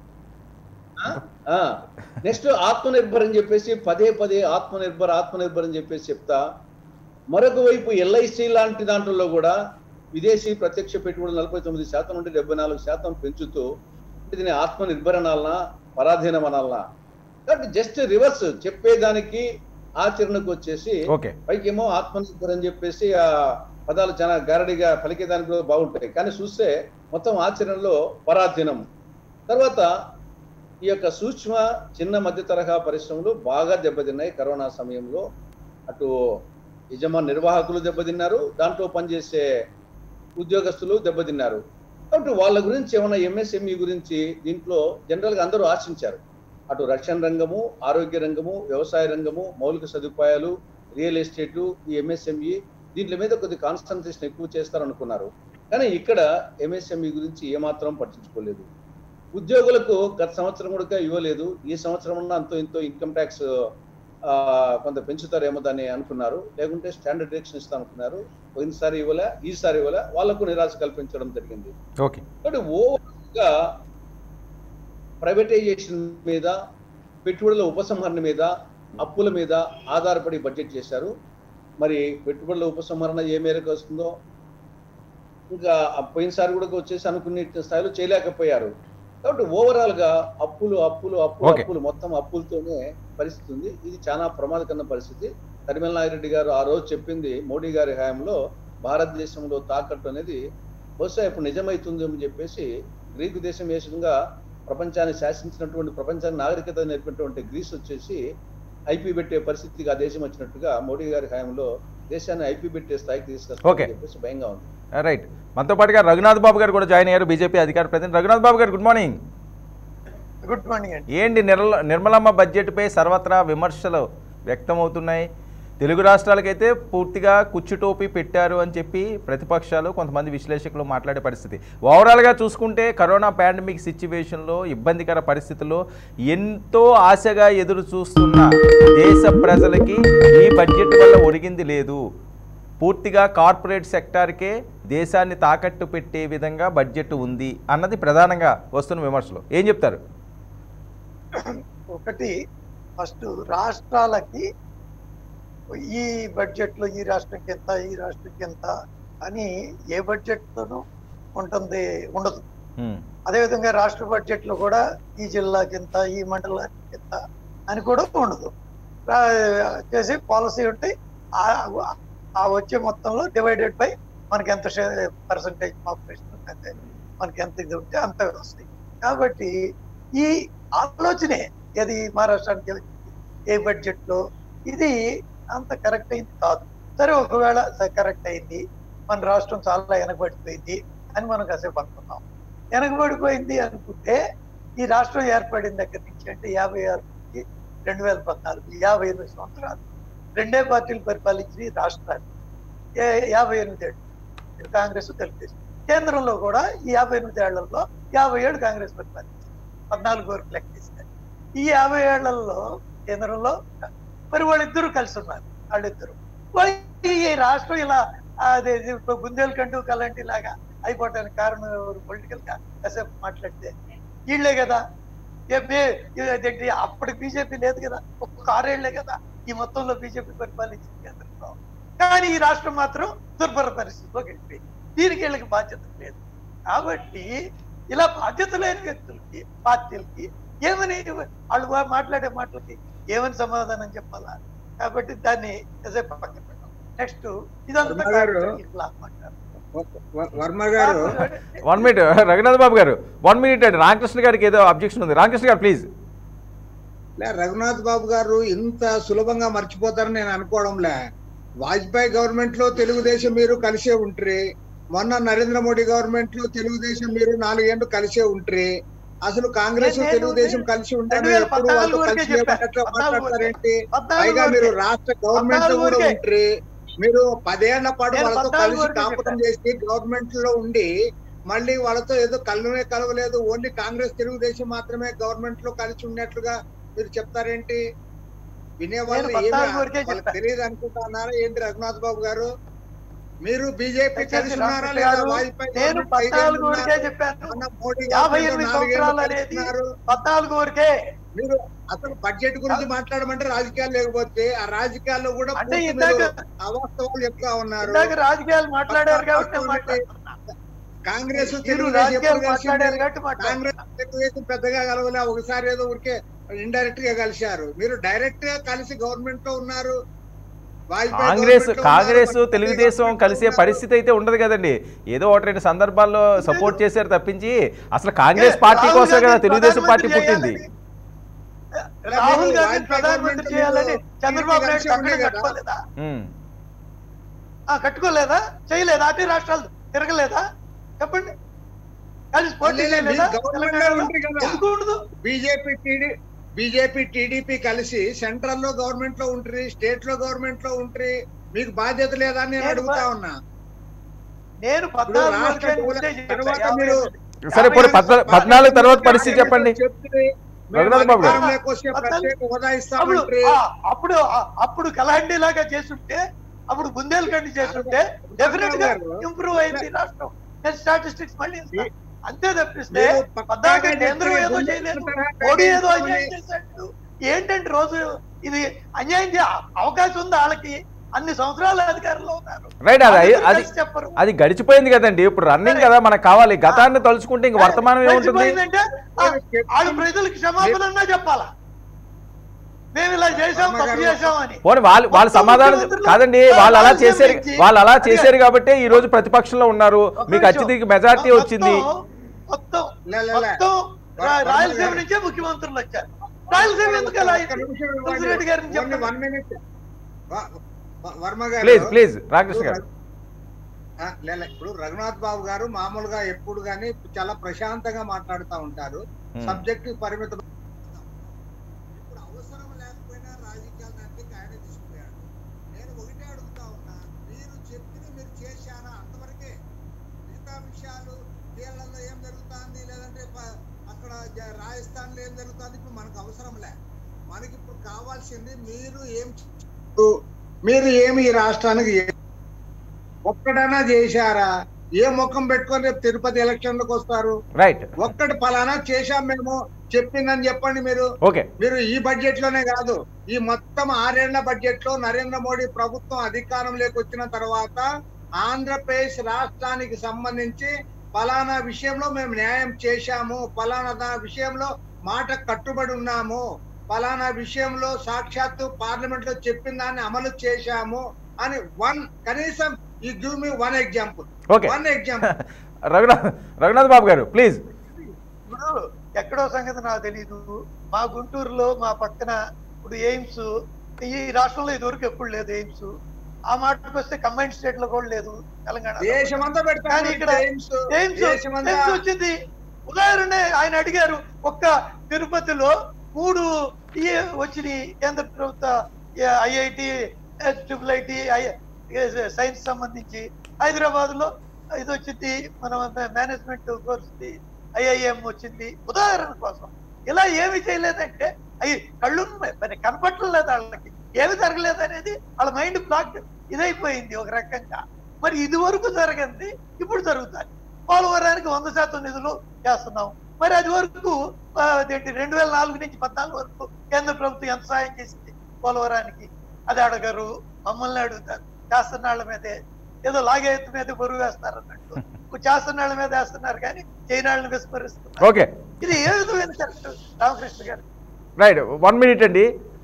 S2: నెక్స్ట్ ఆత్మనిర్భర్ అని చెప్పేసి పదే పదే ఆత్మనిర్భర్ ఆత్మనిర్భర్ అని చెప్పేసి చెప్తా మరొక వైపు ఎల్ఐసి లాంటి దాంట్లో కూడా విదేశీ ప్రత్యక్ష పెట్టుబడులు నలభై తొమ్మిది శాతం నుండి డెబ్బై నాలుగు శాతం పెంచుతూ దీన్ని ఆత్మనిర్భర్ అనాలనా పరాధీనం అనాలనా కాబట్టి జస్ట్ రివర్స్ చెప్పేదానికి ఆచరణకు వచ్చేసి
S1: ఓకే
S2: పైకేమో ఆత్మనిర్భర్ అని చెప్పేసి ఆ పదాలు చాలా గారడిగా పలికేదానికి కూడా బాగుంటాయి కానీ చూస్తే మొత్తం ఆచరణలో పరాధీనం తర్వాత ఈ యొక్క సూక్ష్మ చిన్న మధ్య తరహా పరిశ్రమలు బాగా దెబ్బతిన్నాయి కరోనా సమయంలో అటు యజమాని నిర్వాహకులు దెబ్బతిన్నారు దాంట్లో పనిచేసే ఉద్యోగస్తులు దెబ్బతిన్నారు కాబట్టి వాళ్ళ గురించి ఏమైనా ఎంఎస్ఎంఈ గురించి దీంట్లో జనరల్గా అందరూ ఆశించారు అటు రక్షణ రంగము ఆరోగ్య రంగము వ్యవసాయ రంగము మౌలిక సదుపాయాలు రియల్ ఎస్టేటు ఈ ఎంఎస్ఎంఈ దీంట్ల మీద కొద్ది కాన్సన్ట్రేషన్ ఎక్కువ చేస్తారనుకున్నారు కానీ ఇక్కడ ఎంఎస్ఎంఈ గురించి ఏమాత్రం పట్టించుకోలేదు ఉద్యోగులకు గత సంవత్సరం కూడా ఇవ్వలేదు ఈ సంవత్సరం ఉన్న అంతో ఇంతో ఇన్కమ్ ట్యాక్స్ కొంత పెంచుతారేమో దాన్ని అనుకున్నారు లేకుంటే స్టాండర్డ్ డైరెక్షన్ ఇస్తా అనుకున్నారు పోయినసారి ఇవ్వలే ఈసారి ఇవ్వలే వాళ్లకు నిరాశ కల్పించడం జరిగింది
S1: ఓకే
S2: కాబట్టి ఓవరాల్ గా ప్రైవేటైజేషన్ మీద పెట్టుబడుల ఉపసంహరణ మీద అప్పుల మీద ఆధారపడి బడ్జెట్ చేశారు మరి పెట్టుబడుల ఉపసంహరణ ఏ మేరకు వస్తుందో ఇంకా ఆ పోయినసారి కూడా వచ్చేసి అనుకునే స్థాయిలో చేయలేకపోయారు కాబట్టి ఓవరాల్ గా అప్పులు అప్పులు అప్పులు
S1: Okay.
S2: అప్పులు మొత్తం అప్పులతోనే పరిస్థితి ఉంది ఇది చాలా ప్రమాదకరమైన పరిస్థితి తరిమల నాగిరెడ్డి గారు ఆ రోజు చెప్పింది మోడీ గారి హయాంలో భారతదేశంలో తాకట్టు అనేది బహుశా ఇప్పుడు నిజమవుతుంది అని చెప్పేసి గ్రీకు దేశం ఏ విధంగా ప్రపంచాన్ని శాసించినటువంటి ప్రపంచాన్ని నాగరికత నేర్పినటువంటి గ్రీస్ వచ్చేసి ఐపీ పెట్టే పరిస్థితికి ఆ దేశం వచ్చినట్టుగా మోడీ గారి హయాంలో దేశాన్ని ఐపీ పెట్టే స్థాయికి
S1: Okay.
S2: తీసుకొస్తారని చెప్పేసి భయంగా ఉంది
S1: రైట్ మనతో పాటుగా రఘునాథ్ బాబు గారు కూడా జాయిన్ అయ్యారు బీజేపీ అధికార ప్రతినిధి రఘునాథ్ బాబు గారు గుడ్ మార్నింగ్
S4: గుడ్ మార్నింగ్ అండి
S1: ఏంటి నిర్మల నిర్మలమ్మ బడ్జెట్పై సర్వత్రా విమర్శలు వ్యక్తమవుతున్నాయి తెలుగు రాష్ట్రాలకైతే పూర్తిగా కుచ్చుటోపి పెట్టారు అని చెప్పి ప్రతిపక్షాలు కొంతమంది విశ్లేషకులు మాట్లాడే పరిస్థితి ఓవరాల్గా చూసుకుంటే కరోనా పాండమిక్ సిచ్యువేషన్లో ఇబ్బందికర పరిస్థితుల్లో ఎంతో ఆశగా ఎదురు చూస్తున్న దేశ ప్రజలకి ఈ బడ్జెట్ వల్ల ఒరిగింది లేదు పూర్తిగా కార్పొరేట్ సెక్టార్కే దేశాన్ని తాకట్టు పెట్టే విధంగా బడ్జెట్ ఉంది అన్నది ప్రధానంగా వస్తున్న విమర్శలు ఏం చెప్తారు
S4: ఒకటి ఫస్ట్ రాష్ట్రాలకి ఈ బడ్జెట్ లో ఈ రాష్ట్రంకి ఎంత ఈ రాష్ట్రంకి ఎంత అని ఏ బడ్జెట్ తోనూ ఉంటుంది ఉండదు
S1: హ్మ్.
S4: అదేవిధంగా రాష్ట్ర బడ్జెట్ లో కూడా ఈ జిల్లాకి ఎంత ఈ మండలానికి ఎంత అని కూడా ఉండదు రా- చేసే పాలసీ ఉంటే ఆ- ఆ వచ్చే మొత్తంలో డివైడెడ్ బై మనకి ఎంత పర్సంటేజ్ పాపులేషన్ అయితే మనకి ఎంత ఇది ఉంటే అంత వస్తాయి కాబట్టి ఈ ఆలోచనే ఏది మహారాష్ట్రానికి ఏ బడ్జెట్ లో ఇది అంత కరెక్ట్ అయింది కాదు సరే ఒకవేళ కరెక్ట్ అయింది మన రాష్ట్రం చాలా వెనకబడిపోయింది అని మనం కాసేపు అనుకున్నాం వెనకబడిపోయింది అనుకుంటే ఈ రాష్ట్రం ఏర్పడిన దగ్గర నుంచి అంటే యాభై ఆరు నుంచి రెండు వేల పద్నాలుగు యాభై ఎనిమిది సంవత్సరాలు రెండే పార్టీలు పరిపాలించిన ఈ రాష్ట్రాలు ఏ- యాభై ఎనిమిది ఏళ్ళు ఇటు కాంగ్రెస్ తెలుగుదేశం కేంద్రంలో కూడా ఈ యాభై ఎనిమిది ఏళ్లలో యాభై ఏడు కాంగ్రెస్ పరిపాలించింది పద్నాలుగు వరకు లెక్క తీస్తే ఈ యాభై ఏళ్లలో కేంద్రంలో మరి వాళ్ళిద్దరూ కలిసి ఉన్నారు వాళ్ళిద్దరు మరి ఈ రాష్ట్రం ఇలా అదే గుందేలు కంటూ కలాంటి లాగా అయిపోవటానికి కారణం ఎవరు పొలిటికల్ గా కాసేపు మాట్లాడితే వీళ్ళే కదా ఏ బే- ఇదేంటి అప్పటికి బీజేపీ లేదు కదా ఒక్క ఆరేళ్లే కదా ఈ మొత్తంలో బీజేపీ పరిపాలించింది కేంద్రంలో కానీ ఈ రాష్ట్రం మాత్రం దుర్భర పరిస్థితిలోకి వెళ్ళిపోయింది దీనికి వీళ్ళకి బాధ్యత లేదు కాబట్టి ఇలా బాధ్యత లేని వ్యక్తులకి పార్టీలకి ఏమని వాళ్ళు వా- మాట్లాడే మాటలకి ఏమని సమాధానం చెప్పాలా కాబట్టి దాన్ని కాసేపు పక్కన పెట్టాం నెక్స్ట్ ఇదంతా
S3: వర్మ గారు.
S4: కార్పొరేట్ లా అన్నమాట.
S3: వ- వర్మ గారు
S1: వన్ మినిట్ రఘునాథ్ బాబు గారు వన్ మినిట్ అండి రామకృష్ణ గారికి ఏదో అబ్జెక్షన్ ఉంది రామకృష్ణ గారు ప్లీజ్
S3: లే రఘునాథ్ బాబు గారు ఇంత సులభంగా మర్చిపోతారని నేను అనుకోవడంలే వాజ్పేయి గవర్నమెంట్ లో తెలుగుదేశం మీరు కలిసే ఉంట్రి మొన్న నరేంద్ర మోడీ గవర్నమెంట్ లో తెలుగుదేశం మీరు నాలుగేళ్లు కలిసే ఉంట్రి అసలు కాంగ్రెస్
S4: నేను-
S3: తెలుగుదేశం కలిసి ఉంటే
S4: రెండు వేల
S3: ఎప్పుడు
S4: పద్నాలుగు
S3: వాళ్ళతో
S4: వరకే
S3: కలిసి
S4: చెప్పా.
S3: లేవన్నట్లు
S4: పద్నాలుగు
S3: మాట్లాడతారేంటి
S4: పద్నాలుగు
S3: పైగా మీరు
S4: వరకే.
S3: రాష్ట్ర గవర్నమెంట్ లో
S4: పద్నాలుగు
S3: కూడా
S4: వరకే.
S3: ఉంట్రి మీరు పదేళ్ల పాటు
S4: నేను
S3: వాళ్ళతో
S4: పద్నాలుగు
S3: కలిసి
S4: వరకే
S3: కాపురం చేసి గవర్నమెంట్ లో ఉండి మళ్ళీ వాళ్ళతో ఏదో కలవనే కలవలేదు ఓన్లీ కాంగ్రెస్ తెలుగుదేశం మాత్రమే గవర్నమెంట్ లో కలిసి ఉన్నట్లుగా మీరు చెప్తారేంటి వినేవాళ్ళు
S4: నేను
S3: ఏమి
S4: పద్నాలుగు వరకే
S3: వాళ్ళకి
S4: చెప్పా.
S3: తెలియదు అనుకుంటున్నారా ఏంటి రఘునాథ్ బాబు గారు మీరు బీజేపీ
S4: దయచేసి
S3: కలిసి ఉన్నారా
S4: రామకృష్ణ
S3: లేదా
S4: గారు,
S3: వాజ్పేయి
S4: నేను
S3: గవర్నమెంట్ ఐదేళ్ళు
S4: పద్నాలుగు వరకే
S3: ఉన్నారు.
S4: చెప్పాను
S3: మొన్న మోడీ
S4: యాభై
S3: గవర్నమెంట్
S4: ఎనిమిది
S3: నాలుగేళ్ళు
S4: సంవత్సరాలు
S3: కలిసి
S4: అనేది
S3: ఉన్నారు.
S4: పద్నాలుగు వరకే
S3: మీరు అసలు బడ్జెట్ గురించి మాట్లాడమంటే రాజకీయాలు లేకపోతే ఆ రాజకీయాల్లో కూడా
S4: అంటే
S3: పూర్తి
S4: ఇందాక
S3: మీరు అవాస్తవాలు చెప్తా ఉన్నారు
S4: ఇందాక రాజకీయాలు మాట్లాడారు కాబట్టి నేను
S3: వాస్తవాలు
S4: మాట్లాడుతున్నా.
S3: కాంగ్రెస్
S4: మీరు
S3: తెలుగుదేశం
S4: రాజకీయాలు
S3: ఎప్పుడు కలిసింది?
S4: మాట్లాడారు కాబట్టి మాట్లాడుతున్నా.
S3: కాంగ్రెస్ తెలుగుదేశం పెద్దగా కలవలే ఒకసారి ఏదో ఊరికే ఇండైరెక్ట్ గా కలిశారు మీరు డైరెక్ట్ గా కలిసి గవర్నమెంట్ లో ఉన్నారు వాజ్పేయి
S1: కాంగ్రెస్
S3: government లో
S1: కాంగ్రెస్
S3: ఉన్నారు,
S1: తెలుగుదేశం
S3: government లో
S1: కలిసే
S3: ఉన్నారు.
S1: పరిస్థితి అయితే ఉండదు కదండి ఏదో ఒకటి రెండు సందర్భాల్లో సపోర్ట్ చేశారు తప్పించి అసలు కాంగ్రెస్ పార్టీ
S4: రాహుల్
S1: కోసమే కదా
S4: గాంధీ
S1: తెలుగుదేశం పార్టీ
S4: ప్రధానమంత్రి
S1: పుట్టింది
S4: చేయాలని- రాహుల్ గాంధీ
S3: వాజ్పేయి
S4: ప్రధానమంత్రి
S3: government
S4: చేయాలని
S3: లో
S4: చంద్రబాబు నాయుడు
S3: కలిసి ఉండే
S4: కంకణం
S3: కదా.
S4: కట్టుకోలేదా
S1: ఉమ్.
S4: ఆ, కట్టుకోలేదా చేయలేదా అన్ని రాష్ట్రాలు తిరగలేదా చెప్పండి కలిసి పోటీ
S3: లేదు,
S4: చేయలేదా
S3: మీరు government లో
S4: తెలంగాణలో?
S3: ఉంటే కదా.
S4: ఎందుకు ఉండదు
S3: బీజేపీ టీడీ బీజేపీ టీడీపీ కలిసి సెంట్రల్ లో గవర్నమెంట్ లో ఉంటరి స్టేట్ లో గవర్నమెంట్ లో ఉంటరి మీకు బాధ్యత లేదా అని నేను
S4: నేను
S3: అడుగుతా
S4: బా-
S3: ఉన్నా
S4: నేను
S3: ఇప్పుడు
S4: పద్నాలుగు
S3: రాష్ట్ర
S4: వరకే
S3: డెవలప్
S4: ముందే చెప్పా.
S3: తర్వాత
S4: యాభై
S3: మీరు
S4: ఎనిమిది.
S1: సరే పోనీ పద్నా- పద్నాలుగు తర్వాత పరిస్థితి చెప్పండి
S3: చెప్తే
S1: రఘునాథ్ బాబు గారు.
S3: అధికారంలోకి వస్తే ప్రత్యేక హోదా
S4: అప్పుడు
S3: ఇస్తామంటారు
S4: ఆ, అప్పుడు ఆ, అప్పుడు కలహండి లాగా చేస్తుంటే అప్పుడు బుందేల్ఖండ్ చేస్తుంటే డెఫినెట్ గా
S3: గారు,
S4: ఇంప్రూవ్ అయింది రాష్ట్రం నేను స్టాటిస్టిక్స్ మళ్ళీ ఇస్తా. అంతే తప్పిస్తే
S3: మీరు పక్కాగా
S4: పద్దాక
S3: చెప్పి
S4: కేంద్రం ఏదో
S3: గుండె
S4: చేయలేదు
S3: చుట్టూ
S4: మోడీ ఏదో
S3: పెట్టుకొని-
S4: అన్యాయం చేశాడు ఏంటంటే రోజు ఇది అన్యాయం చే అవకాశం ఉంది వాళ్ళకి అన్ని సంవత్సరాల అధికారంలో ఉన్నారు
S1: రైట్ అది
S4: అందరూ
S1: అది
S4: కలిసి చెప్పరు
S1: అది గడిచిపోయింది కదండి ఇప్పుడు రన్నింగ్ కదా మనకు కావాలి గతాన్ని తలుచుకుంటే ఇంక వర్తమానం ఏముంటుంది
S4: గడిచిపోయిందంటే ఆ, వాళ్ళు ప్రజలకు క్షమాపణ చెప్పాలా మేము ఇలా చేసాం తప్పు చేసామని
S1: పోనీ వాళ్ళు వాళ్ళు సమాధానం కాదండి వాళ్ళు అలా చేశారు వాళ్ళు అలా చేశారు కాబట్టి ఈ రోజు ప్రతిపక్షంలో ఉన్నారు మీకు అత్యధిక మెజార్టీ వచ్చింది
S4: మొత్తం- మొత్తం
S3: లే, లే, లే.
S4: మొత్తం రా-
S3: వర్మ
S4: రాయలసీమ
S3: గారు.
S4: నుంచే ముఖ్యమంత్రులు వచ్చారు రాయలసీమ ఎందుకు అలా
S3: ఒక్క
S4: అయింది?
S3: నిమిషం ఇవ్వండి.
S4: తులసిరెడ్డి గారిని
S3: ఓన్లీ
S4: చెప్పండి.
S3: వన్ మినిట్ వ- వ- వర్మ గారు
S1: ప్లీజ్ ప్లీజ్ రామకృష్ణ గారు
S3: ఆ, లే, లే. ఇప్పుడు రఘునాథ్ బాబు గారు మామూలుగా ఎప్పుడు గానీ చాలా ప్రశాంతంగా మాట్లాడుతూ ఉంటారు
S1: Hmm.
S3: సబ్జెక్ట్ పరిమితం ఇప్పుడు అవసరం లేకపోయినా రాజకీయాలు దానికి ఆయన తీసుకుపోయాడు నేను ఒకటే అడుగుతా ఉన్నా మీరు చెప్పింది మీరు చేశారా అంతవరకే మిగతా విషయాలు కేరళలో ఏం జరుగుతుంది లేదంటే ప- అక్కడ జ- రాజస్థాన్లో ఏం జరుగుతుంది ఇప్పుడు మనకు అవసరం లే మనకి ఇప్పుడు కావాల్సింది మీరు ఏం చే- మీరు ఏమి ఈ రాష్ట్రానికి ఏ- ఒక్కడైనా చేశారా ఏ ముఖం పెట్టుకొని రేపు తిరుపతి ఎలక్షన్లకు వస్తారు
S1: రైట్
S3: ఒక్కటి ఫలానా చేశాం మేము చెప్పిందని చెప్పండి మీరు
S1: ఓకే
S3: మీరు ఈ బడ్జెట్ లోనే కాదు ఈ మొత్తం ఆరేళ్ల బడ్జెట్ లో నరేంద్ర మోడీ ప్రభుత్వం అధికారంలోకి వచ్చిన తర్వాత ఆంధ్రప్రదేశ్ రాష్ట్రానికి సంబంధించి ఫలానా విషయంలో మేము న్యాయం చేశాము ఫలానా దా విషయంలో మాట కట్టుబడి ఉన్నాము ఫలానా విషయంలో సాక్షాత్తు పార్లమెంట్ లో చెప్పిన దాన్ని అమలు చేశాము అని వన్ కనీసం ఈ give me one example
S1: okay
S3: one example
S1: Raghunath Raghunath Babu garu please
S4: ఇప్పుడు ఎక్కడో సంగతి నాకు తెలీదు మా గుంటూరులో మా పక్కన ఇప్పుడు ఎయిమ్స్ ఈ రాష్ట్రంలో ఇదివరకు ఎప్పుడు లేదు ఎయిమ్స్ ఆ మాటకు వస్తే కంబైన్ స్టేట్ లో కూడా లేదు తెలంగాణ
S3: దేశమంతా
S4: కానీ
S3: పెడతాను
S4: ఇక్కడ
S3: ఎయిమ్స్
S4: ఎయిమ్స్
S3: దేశమంతా
S4: ఎయిమ్స్ వచ్చింది ఉదాహరణ ఆయన అడిగారు ఒక్క తిరుపతిలో మూడు ఇయే వచ్చినాయి కేంద్ర ప్రభుత్వ ఐఐటి ట్రిపుల్ ఐటి సైన్స్ సంబంధించి హైదరాబాద్ లో ఇది వచ్చింది మన మేనేజ్మెంట్ కోర్స్ ఐఐఎం వచ్చింది ఉదాహరణ కోసం ఇలా ఏమి చేయలేదంటే అవి కళ్ళు మరి కనపట్టలేదు వాళ్ళకి ఏమి జరగలేదు అనేది వాళ్ళ మైండ్ బ్లాక్ ఇదైపోయింది ఒక రకంగా మరి ఇది వరకు జరగంది ఇప్పుడు జరుగుతుంది పోలవరానికి వంద శాతం నిధులు చేస్తున్నాం మరి అది వరకు ఆ, అదేంటి రెండు వేల నాలుగు నుంచి పద్నాలుగు వరకు కేంద్ర ప్రభుత్వం ఎంత సాయం చేసింది పోలవరానికి అది అడగరు మమ్మల్ని అడుగుతారు చేస్తున్న వాళ్ళ మీదే ఏదో లాగే ఎత్తు మీద బరువు వేస్తారు అన్నట్టు చేస్తున్న వాళ్ళ మీద వేస్తున్నారు కానీ చేయని వాళ్ళని విస్మరిస్తున్నారు
S1: ఓకే
S4: ఇది ఏ విధమైన కరెక్ట్ రామకృష్ణ గారు
S1: రైట్ వన్ మినిట్ అండి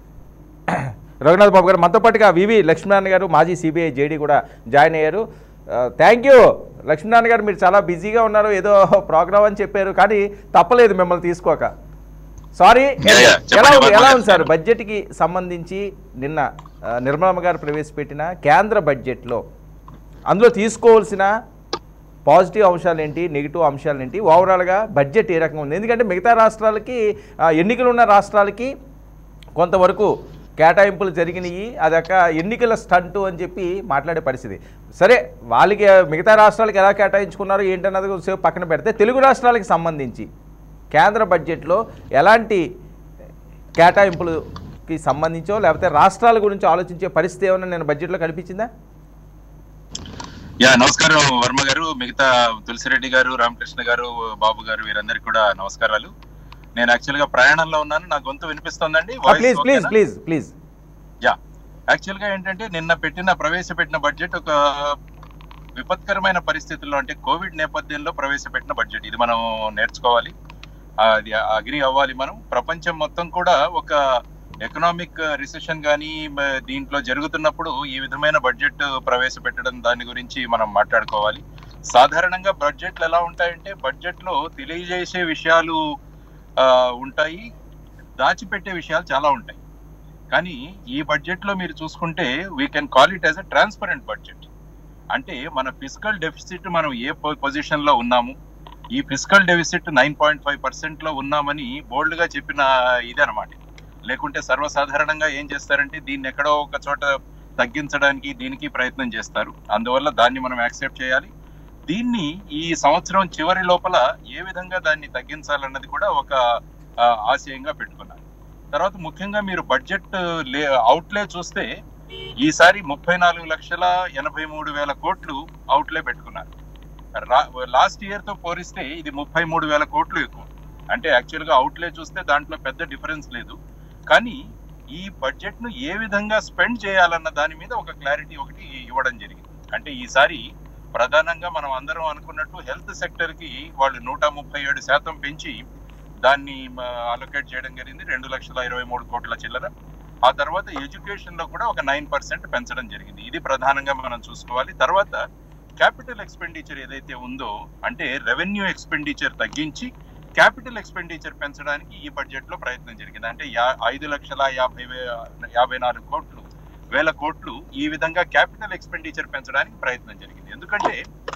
S1: రఘునాథ్ బాబు గారు మనతో పాటుగా వివి లక్ష్మీనారాయణ గారు మాజీ సిబిఐ జేడీ కూడా జాయిన్ అయ్యారు థ్యాంక్ యూ లక్ష్మీనారాయణ గారు మీరు చాలా బిజీగా ఉన్నారు ఏదో ప్రోగ్రామ్ అని చెప్పారు కానీ తప్పలేదు మిమ్మల్ని తీసుకోక సారీ
S5: Yeah, yeah.
S1: ఎలా
S5: చెప్పండి,
S1: ఉంది ఎలా
S5: వర్మ
S1: ఉంది సార్
S5: గారు.
S1: బడ్జెట్కి సంబంధించి నిన్న ఆ, నిర్మలమ్మ గారు ప్రవేశపెట్టిన కేంద్ర బడ్జెట్లో అందులో తీసుకోవాల్సిన పాజిటివ్ అంశాలు ఏంటి నెగిటివ్ అంశాలు ఏంటి ఓవరాల్గా బడ్జెట్ ఏ రకంగా ఉంది ఎందుకంటే మిగతా రాష్ట్రాలకి ఆ, ఎన్నికలు ఉన్న రాష్ట్రాలకి కొంతవరకు కేటాయింపులు జరిగినాయి అదొక ఎన్నికల స్టంటు అని చెప్పి మాట్లాడే పరిస్థితి సరే వాళ్ళకి మిగతా రాష్ట్రాలకు ఎలా కేటాయించుకున్నారో ఏంటన్నది సేపు పక్కన పెడితే తెలుగు రాష్ట్రాలకు సంబంధించి కేంద్ర బడ్జెట్లో ఎలాంటి కేటాయింపులకి సంబంధించో లేకపోతే రాష్ట్రాల గురించి ఆలోచించే పరిస్థితి ఏమైనా నేను బడ్జెట్లో కనిపించిందా
S5: యా నమస్కారం వర్మ గారు మిగతా తులసిరెడ్డి గారు రామకృష్ణ గారు బాబు గారు వీరందరికీ కూడా నమస్కారాలు నేను యాక్చువల్ గా ప్రయాణంలో ఉన్నాను నా గొంతు వినిపిస్తోందండి Voice
S1: ప్లీజ్ ప్లీజ్
S5: ఓకేనా?
S1: ప్లీజ్ ప్లీజ్
S5: యా యాక్చువల్ గా ఏంటంటే నిన్న పెట్టిన ప్రవేశపెట్టిన బడ్జెట్ ఒక విపత్కరమైన పరిస్థితుల్లో అంటే కోవిడ్ నేపథ్యంలో ప్రవేశపెట్టిన బడ్జెట్ ఇది మనం నేర్చుకోవాలి అది అగ్రి అవ్వాలి మనం ప్రపంచం మొత్తం కూడా ఒక ఎకనామిక్ రిసెషన్ కానీ దీంట్లో జరుగుతున్నప్పుడు ఈ విధమైన బడ్జెట్ ప్రవేశపెట్టడం దాని గురించి మనం మాట్లాడుకోవాలి సాధారణంగా బడ్జెట్లు ఎలా ఉంటాయంటే బడ్జెట్ లో తెలియజేసే విషయాలు ఆ, ఉంటాయి దాచిపెట్టే విషయాలు చాలా ఉంటాయి కానీ ఈ బడ్జెట్ లో మీరు చూసుకుంటే we can call it as a transparent budget అంటే మన ఫిజికల్ డెఫిసిట్ మనం ఏ పొజిషన్ లో ఉన్నాము ఈ physical deficit nine point five percent లో ఉన్నామని బోల్డ్ గా చెప్పిన ఇది అనమాట లేకుంటే సర్వసాధారణంగా ఏం చేస్తారంటే దీన్ని ఎక్కడో ఒక చోట తగ్గించడానికి దీనికి ప్రయత్నం చేస్తారు అందువల్ల దాన్ని మనం యాక్సెప్ట్ చేయాలి దీన్ని ఈ సంవత్సరం చివరి లోపల ఏ విధంగా దాన్ని తగ్గించాలన్నది కూడా ఒక ఆ, ఆశయంగా పెట్టుకున్నారు తర్వాత ముఖ్యంగా మీరు బడ్జెట్ లే అవుట్లే చూస్తే ఈసారి ముప్పై నాలుగు లక్షల ఎనభై మూడు వేల కోట్లు అవుట్లే పెట్టుకున్నారు లాస్ట్ ఇయర్ తో పోలిస్తే ఇది ముప్పై మూడు వేల కోట్లు ఎక్కువ అంటే యాక్చువల్ గా అవుట్లే చూస్తే దాంట్లో పెద్ద డిఫరెన్స్ లేదు కానీ ఈ బడ్జెట్ ను ఏ విధంగా స్పెండ్ చేయాలన్న దాని మీద ఒక క్లారిటీ ఒకటి ఇవ్వడం జరిగింది అంటే ఈసారి ప్రధానంగా మనం అందరం అనుకున్నట్టు హెల్త్ సెక్టర్ కి వాళ్ళు నూట ముప్పై ఏడు శాతం పెంచి దాన్ని అలొకేట్ చేయడం జరిగింది రెండు లక్షల ఇరవై మూడు కోట్ల చిల్లర ఆ తర్వాత ఎడ్యుకేషన్ లో కూడా ఒక నైన్ పర్సెంట్ పెంచడం జరిగింది ఇది ప్రధానంగా మనం చూసుకోవాలి తర్వాత క్యాపిటల్ ఎక్స్పెండిచర్ ఏదైతే ఉందో అంటే రెవెన్యూ ఎక్స్పెండిచర్ తగ్గించి క్యాపిటల్ ఎక్స్పెండిచర్ పెంచడానికి ఈ బడ్జెట్ లో ప్రయత్నం జరిగింది అంటే యా- ఐదు లక్షల యాభై వే- యాభై నాలుగు కోట్లు వేల కోట్లు ఈ విధంగా క్యాపిటల్ ఎక్స్పెండిచర్ పెంచడానికి ప్రయత్నం జరిగింది ఎందుకంటే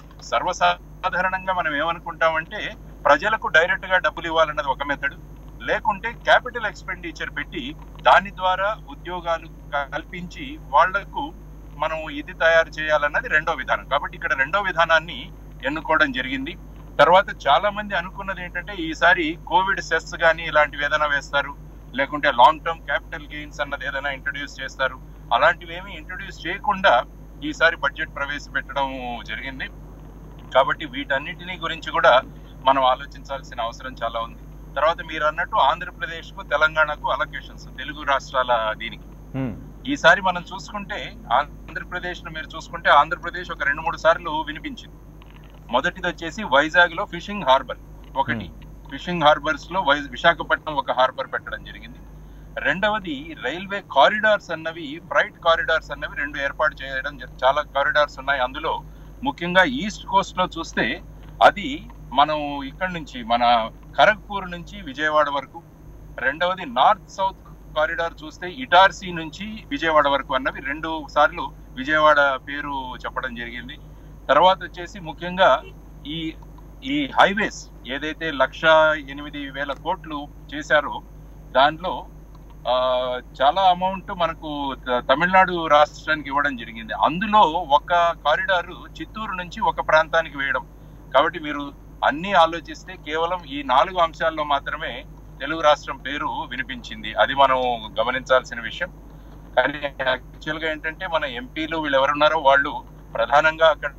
S5: సర్వసాధారణంగా మనం ఏమనుకుంటామంటే ప్రజలకు డైరెక్ట్ గా డబ్బులు ఇవ్వాలన్నది ఒక మెథడ్ లేకుంటే క్యాపిటల్ ఎక్స్పెండిచర్ పెట్టి దాని ద్వారా ఉద్యోగాలు కల్పించి వాళ్లకు మనం ఇది తయారు చేయాలన్నది రెండో విధానం కాబట్టి ఇక్కడ రెండో విధానాన్ని ఎన్నుకోవడం జరిగింది తర్వాత చాలా మంది అనుకున్నది ఏంటంటే ఈసారి కోవిడ్ సెస్ కానీ ఇలాంటివి ఏదైనా వేస్తారు లేకుంటే లాంగ్ టర్మ్ క్యాపిటల్ గెయిన్స్ అన్నది ఏదైనా ఇంట్రడ్యూస్ చేస్తారు అలాంటివి ఏమి ఇంట్రడ్యూస్ చేయకుండా ఈసారి బడ్జెట్ ప్రవేశపెట్టడం జరిగింది కాబట్టి వీటన్నిటిని గురించి కూడా మనం ఆలోచించాల్సిన అవసరం చాలా ఉంది తర్వాత మీరు అన్నట్టు ఆంధ్రప్రదేశ్ కు తెలంగాణకు అలొకేషన్స్ తెలుగు రాష్ట్రాల దీనికి
S1: హ్మ్.
S5: ఈసారి మనం చూసుకుంటే ఆంధ్రప్రదేశ్ ను మీరు చూసుకుంటే ఆంధ్రప్రదేశ్ ఒక రెండు మూడు సార్లు వినిపించింది మొదటిది వచ్చేసి వైజాగ్ లో ఫిషింగ్ హార్బర్ ఒకటి ఫిషింగ్ హార్బర్స్ లో వై- విశాఖపట్నం ఒక హార్బర్ పెట్టడం జరిగింది రెండవది రైల్వే కారిడార్స్ అన్నవి ఫ్రైట్ కారిడార్స్ అన్నవి రెండు ఏర్పాటు చేయడం జరి- చాలా కారిడార్స్ ఉన్నాయి అందులో ముఖ్యంగా ఈస్ట్ కోస్ట్ లో చూస్తే అది మనం ఇక్కడ నుంచి మన ఖరగ్పూర్ నుంచి విజయవాడ వరకు రెండవది నార్త్ సౌత్ కారిడార్ చూస్తే ఇటార్సీ నుంచి విజయవాడ వరకు అన్నవి రెండు సార్లు విజయవాడ పేరు చెప్పడం జరిగింది తర్వాత వచ్చేసి ముఖ్యంగా ఈ ఈ హైవేస్ ఏదైతే లక్ష ఎనిమిది వేల కోట్లు చేశారో దాంట్లో ఆ, చాలా అమౌంట్ మనకు త- తమిళనాడు రాష్ట్రానికి ఇవ్వడం జరిగింది అందులో ఒక కారిడార్ చిత్తూరు నుంచి ఒక ప్రాంతానికి వేయడం కాబట్టి మీరు అన్ని ఆలోచిస్తే కేవలం ఈ నాలుగు అంశాల్లో మాత్రమే తెలుగు రాష్ట్రం పేరు వినిపించింది అది మనం గమనించాల్సిన విషయం కానీ యాక్చువల్ గా ఏంటంటే మన ఎంపీలు వీళ్ళు ఎవరున్నారో వాళ్ళు ప్రధానంగా అక్కడ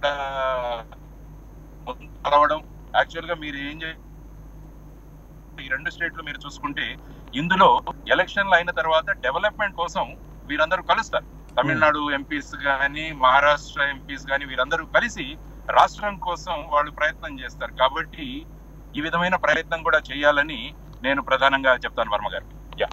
S5: కలవడం యాక్చువల్ గా మీరు ఏం చే ఈ రెండు స్టేట్లు మీరు చూసుకుంటే ఇందులో ఎలక్షన్లు అయిన తర్వాత డెవలప్మెంట్ కోసం వీరందరూ కలుస్తారు తమిళనాడు ఎంపీస్ కానీ మహారాష్ట్ర ఎంపీస్ కానీ వీరందరూ కలిసి రాష్ట్రం కోసం వాళ్ళు ప్రయత్నం చేస్తారు కాబట్టి ఈ విధమైన ప్రయత్నం కూడా చేయాలని నేను ప్రధానంగా చెప్తాను వర్మ గారు యా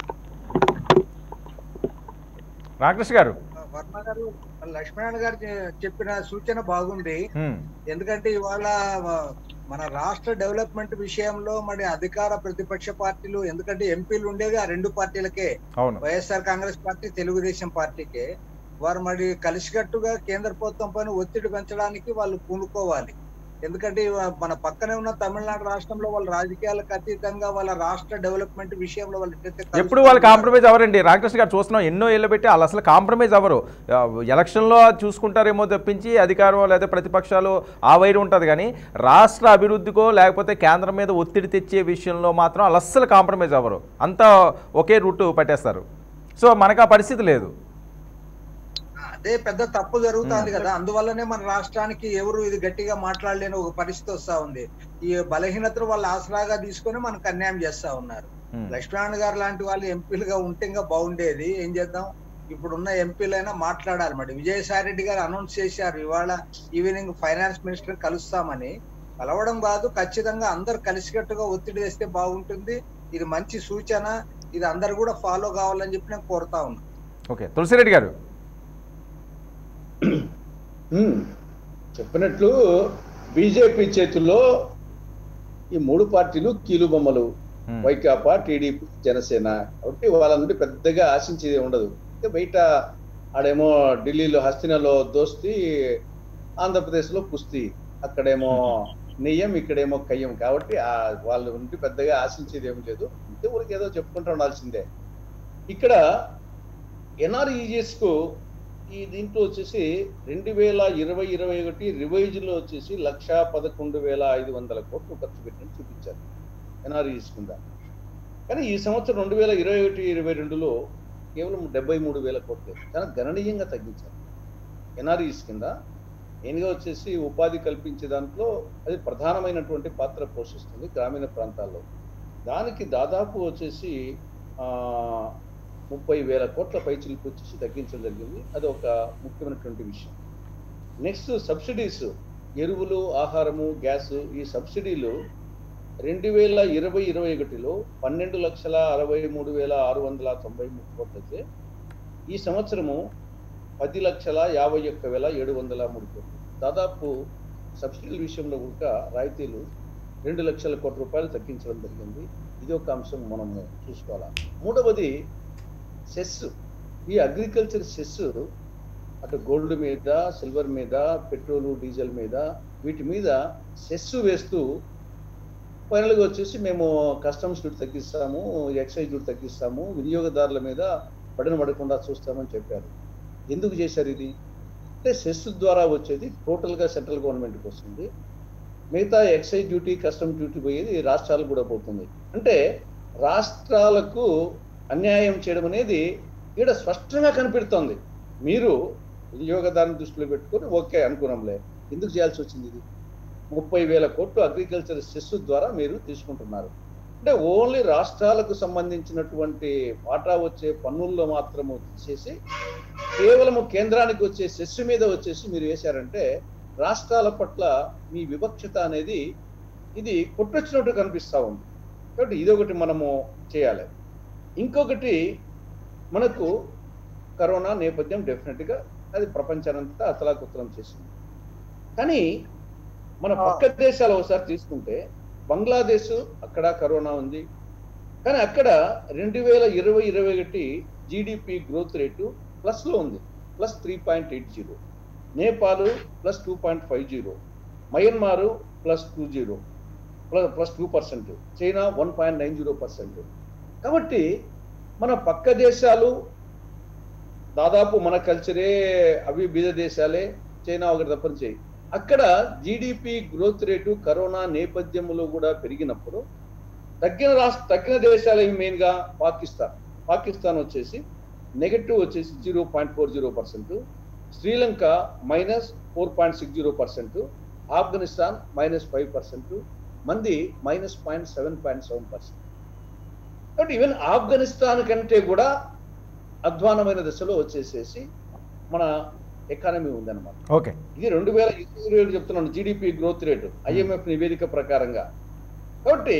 S1: రామకృష్ణ గారు
S3: వర్మ గారు లక్ష్మణ్ గారు చె- చెప్పిన సూచన బాగుంది
S1: హ్మ్.
S3: ఎందుకంటే ఇవాళ మన రాష్ట్ర డెవలప్మెంట్ విషయంలో మరి అధికార ప్రతిపక్ష పార్టీలు ఎందుకంటే ఎంపీలు ఉండేది ఆ రెండు పార్టీలకే
S1: అవును
S3: వైఎస్ఆర్ కాంగ్రెస్ పార్టీ తెలుగుదేశం పార్టీకే వారు మరి కలిసికట్టుగా కేంద్ర ప్రభుత్వం పైన ఒత్తిడి పెంచడానికి వాళ్ళు పూనుకోవాలి ఎందుకంటే ఇవ- మన పక్కనే ఉన్న తమిళనాడు రాష్ట్రంలో వాళ్ళ రాజకీయాలకు అతీతంగా వాళ్ళ రాష్ట్ర డెవలప్మెంట్ విషయంలో వాళ్ళు ఎట్టయితే
S1: ఎప్పుడు వాళ్ళు
S3: కలుసుకుంటున్నారో,
S1: కాంప్రమైజ్ అవ్వరండి రామకృష్ణ గారు చూస్తున్నాం ఎన్నో ఏళ్ళు పెట్టి వాళ్ళు అసలు కాంప్రమైజ్ అవ్వరు ఆ, ఎలక్షన్లో చూసుకుంటారేమో తప్పించి అధికారం లేదా ప్రతిపక్షాలు ఆ వైరు ఉంటుంది కానీ రాష్ట్ర అభివృద్ధికో లేకపోతే కేంద్రం మీద ఒత్తిడి తెచ్చే విషయంలో మాత్రం వాళ్ళు అస్సలు కాంప్రమైజ్ అవ్వరు అంతా ఒకే రూట్ పట్టేస్తారు సో మనకు ఆ పరిస్థితి లేదు
S3: అదే పెద్ద తప్పు జరుగుతుంది కదా అందువల్లనే మన రాష్ట్రానికి ఎవరు ఇది గట్టిగా మాట్లాడలేని ఒక పరిస్థితి వస్తా ఉంది ఈ బలహీనతను వాళ్ళు ఆసరాగా తీసుకొని మనకు అన్యాయం చేస్తా ఉన్నారు
S1: ఉమ్.
S3: లక్ష్మణ్ గారు లాంటి వాళ్ళు ఎంపీలుగా ఉంటే ఇంకా బాగుండేది ఏం చేద్దాం ఇప్పుడున్న ఎంపీలైనా మాట్లాడాలి మరి విజయసాయి రెడ్డి గారు అనౌన్స్ చేశారు ఇవాళ ఈవినింగ్ ఫైనాన్స్ మినిస్టర్ కలుస్తామని కలవడం కాదు ఖచ్చితంగా అందరు కలిసికట్టుగా ఒత్తిడి వేస్తే బాగుంటుంది ఇది మంచి సూచన ఇది అందరు కూడా ఫాలో కావాలని చెప్పి నేను కోరుతా ఉన్నాను
S1: ఓకే తులసిరెడ్డి గారు
S2: ఉమ్, చెప్పినట్లు బీజేపీ చేతుల్లో ఈ మూడు పార్టీలు కీలుబొమ్మలు
S1: ఉమ్.
S2: వైకాపా టీడీపీ జనసేన కాబట్టి వాళ్ళ నుండి పెద్దగా ఆశించేది ఉండదు ఇంకా బయట ఆడేమో ఢిల్లీలో హస్తినలో దోస్తి ఆంధ్రప్రదేశ్లో కుస్తీ అక్కడేమో నెయ్యం ఇక్కడేమో కయ్యం కాబట్టి ఆ వాళ్ళ నుండి పెద్దగా ఆశించేది ఏం లేదు ఇంతే ఊరికి ఏదో చెప్పుకుంటూ ఉండాల్సిందే ఇక్కడ ఎన్ఆర్ఈజిఎస్ కు ఈ దీంట్లో వచ్చేసి రెండు వేల ఇరవై ఇరవై ఒకటి రివైజ్ లో వచ్చేసి లక్ష పదకొండు వేల ఐదు వందల కోట్లు ఖర్చు పెట్టినట్టు చూపించారు ఎన్ఆర్ఈఎస్ కింద కానీ ఈ సంవత్సరం రెండు వేల ఇరవై ఒకటి ఇరవై రెండులో కేవలం డెబ్బై మూడు వేల కోట్లు చాలా గణనీయంగా తగ్గించారు ఎన్ఆర్ఈఎస్ కింద మెయిన్గా వచ్చేసి ఉపాధి కల్పించే దాంట్లో అది ప్రధానమైనటువంటి పాత్ర పోషిస్తుంది గ్రామీణ ప్రాంతాల్లో దానికి దాదాపు వచ్చేసి ఆ, ముప్పై వేల కోట్ల పైచిలకు వచ్చేసి తగ్గించడం జరిగింది అది ఒక ముఖ్యమైనటువంటి విషయం నెక్స్ట్ సబ్సిడీస్ ఎరువులు ఆహారము గ్యాస్ ఈ సబ్సిడీలు రెండు వేల ఇరవై ఇరవై ఒకటిలో పన్నెండు లక్షల అరవై మూడు వేల ఆరు వందల తొంభై మూడు కోట్లు అయితే ఈ సంవత్సరము పది లక్షల యాభై ఒక్క వేల ఏడు వందల మూడు కోట్లు దాదాపు సబ్సిడీల విషయంలో కూడా రాయితీలు రెండు లక్షల కోట్ల రూపాయలు తగ్గించడం జరిగింది ఇది ఒక అంశం మనము చూసుకోవాలి మూడవది సెస్ ఈ అగ్రికల్చర్ సెస్ అటు గోల్డ్ మీద సిల్వర్ మీద పెట్రోల్ డీజిల్ మీద వీటి మీద సెస్ వేస్తూ ఫైనల్గా వచ్చేసి మేము కస్టమ్స్ డ్యూటీ తగ్గిస్తాము ఎక్సైజ్ డ్యూటీ తగ్గిస్తాము వినియోగదారుల మీద పడిన పడకుండా చూస్తామని చెప్పారు ఎందుకు చేశారు ఇది అంటే సెస్ ద్వారా వచ్చేది టోటల్గా సెంట్రల్ గవర్నమెంట్కి వస్తుంది మిగతా ఎక్సైజ్ డ్యూటీ కస్టమ్ డ్యూటీ పోయేది రాష్ట్రాలకు కూడా పోతుంది అంటే రాష్ట్రాలకు అన్యాయం చేయడం అనేది ఇక్కడ స్పష్టంగా కనిపెడుతోంది మీరు వినియోగదారుని దృష్టిలో పెట్టుకొని ఓకే అనుకున్నాంలే ఎందుకు చేయాల్సి వచ్చింది ఇది ముప్పై వేల కోట్లు అగ్రికల్చర్ సెస్ ద్వారా మీరు తీసుకుంటున్నారు అంటే ఓన్లీ రాష్ట్రాలకు సంబంధించినటువంటి వాటా వచ్చే పన్నుల్లో మాత్రము తీసేసి కేవలము కేంద్రానికి వచ్చే సెస్ మీద వచ్చేసి మీరు వేశారంటే రాష్ట్రాల పట్ల మీ వివక్షత అనేది ఇది కొట్టొచ్చినట్టు కనిపిస్తా ఉంది కాబట్టి ఇదొకటి మనము చేయాలి ఇంకొకటి మనకు కరోనా నేపథ్యం డెఫినెట్గా అది ప్రపంచానంతా అతలాకుతలం చేసింది కానీ మన పక్క దేశాలు ఒకసారి తీసుకుంటే బంగ్లాదేశ్ అక్కడ కరోనా ఉంది కానీ అక్కడ రెండు వేల ఇరవై ఇరవై ఒకటి జీడిపి గ్రోత్ రేటు ప్లస్లో ఉంది plus three point eight zero Nepal plus two point five zero Myanmar plus two zero plus plus two percent China one point nine zero percent కాబట్టి మన పక్క దేశాలు దాదాపు మన కల్చరే అవి బీద దేశాలే చైనా ఒకటి తప్పని చేయి అక్కడ జీడిపి గ్రోత్ రేటు కరోనా నేపథ్యంలో కూడా పెరిగినప్పుడు తగ్గిన రాష్ట్ర తగ్గిన దేశాలు మెయిన్గా పాకిస్తాన్ పాకిస్తాన్ వచ్చేసి నెగటివ్ వచ్చేసి zero point four zero percent Sri Lanka minus four point six zero percent Afghanistan minus five percent మంది minus point seven point seven percent కాబట్టి ఈవెన్ ఆఫ్ఘనిస్తాన్ కంటే కూడా అధ్వానమైన దశలో వచ్చేసేసి మన ఎకానమీ ఉందన్నమాట
S1: ఓకే
S2: ఇది రెండు వేల ఇరవై ఏడు చెప్తున్నాను జీడిపి గ్రోత్ రేటు ఐఎంఎఫ్ నివేదిక ప్రకారంగా కాబట్టి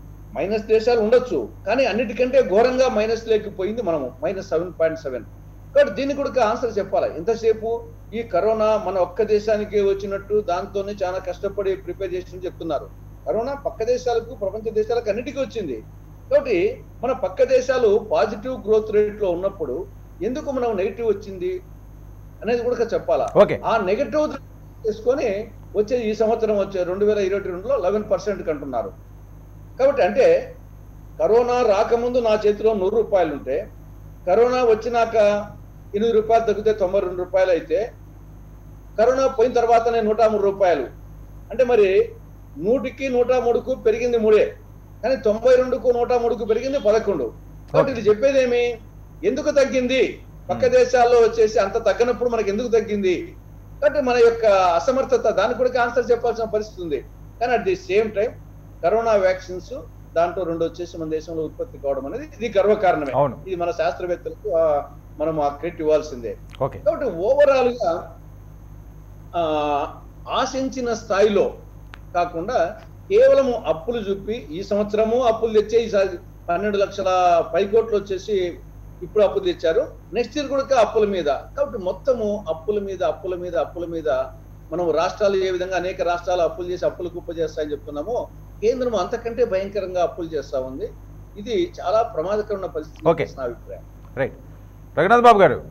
S2: మైనస్ దేశాలు ఉండొచ్చు కానీ అన్నిటికంటే ఘోరంగా మైనస్ లేకపోయింది మనము మైనస్ సెవెన్ పాయింట్ సెవెన్ కాబట్టి దీనికి కూడా ఆన్సర్ చెప్పాలి ఇంతసేపు ఈ కరోనా మన ఒక్క దేశానికి వచ్చినట్టు దాంతోనే చాలా కష్టపడి ప్రిపేర్ చేసి చెప్తున్నారు కరోనా పక్క దేశాలకు ప్రపంచ దేశాలకు అన్నిటికీ వచ్చింది కాబట్టి మన పక్క దేశాలు పాజిటివ్ గ్రోత్ రేట్ లో ఉన్నప్పుడు ఎందుకు మనం నెగిటివ్ వచ్చింది అనేది కూడా చెప్పాలా
S1: ఓకే
S2: ఆ నెగటివ్ తీసుకొని వచ్చే ఈ సంవత్సరం వచ్చే రెండు వేల ఇరవై రెండులో లెవెన్ పర్సెంట్ అంటున్నారు కాబట్టి అంటే కరోనా రాకముందు నా చేతిలో నూరు రూపాయలు ఉంటే కరోనా వచ్చినాక ఎనిమిది రూపాయలు తగ్గితే తొంభై రెండు రూపాయలు అయితే కరోనా పోయిన తర్వాతనే నూట మూడు రూపాయలు అంటే మరి నూటికి నూట మూడుకు పెరిగింది మూడే కానీ తొంభై రెండుకు నూట మూడుకు పెరిగింది పదకొండు కాబట్టి ఇది చెప్పేదేమి ఎందుకు తగ్గింది పక్క దేశాల్లో వచ్చేసి అంత తగ్గనప్పుడు మనకి ఎందుకు తగ్గింది కాబట్టి మన యొక్క అసమర్థత దానికి కూడా ఆన్సర్ చెప్పాల్సిన పరిస్థితి ఉంది కానీ at the same time corona vaccines దాంట్లో రెండు వచ్చేసి మన దేశంలో ఉత్పత్తి కావడం అనేది ఇది గర్వకారణమే
S1: అవును
S2: ఇది మన శాస్త్రవేత్తలకు ఆ, మనం ఆ క్రెడిట్ ఇవ్వాల్సిందే
S1: ఓకే
S2: కాబట్టి ఓవరాల్ గా ఆ, ఆశించిన స్థాయిలో కాకుండా కేవలం అప్పులు చూపి ఈ సంవత్సరము అప్పులు తెచ్చే ఈసారి పన్నెండు లక్షల పైకోట్లు వచ్చేసి ఇప్పుడు అప్పులు తెచ్చారు నెక్స్ట్ ఇయర్ కూడా అప్పుల మీద కాబట్టి మొత్తము అప్పుల మీద అప్పుల మీద అప్పుల మీద మనం రాష్ట్రాలు ఏ విధంగా అనేక రాష్ట్రాలు అప్పులు చేసి అప్పులు కుప్ప చేస్తాయని చెప్తున్నామో కేంద్రం అంతకంటే భయంకరంగా అప్పులు చేస్తా ఉంది ఇది చాలా ప్రమాదకరమైన పరిస్థితి
S1: Okay.
S2: నా అభిప్రాయం
S1: రైట్ రఘునాథ్ బాబు గారు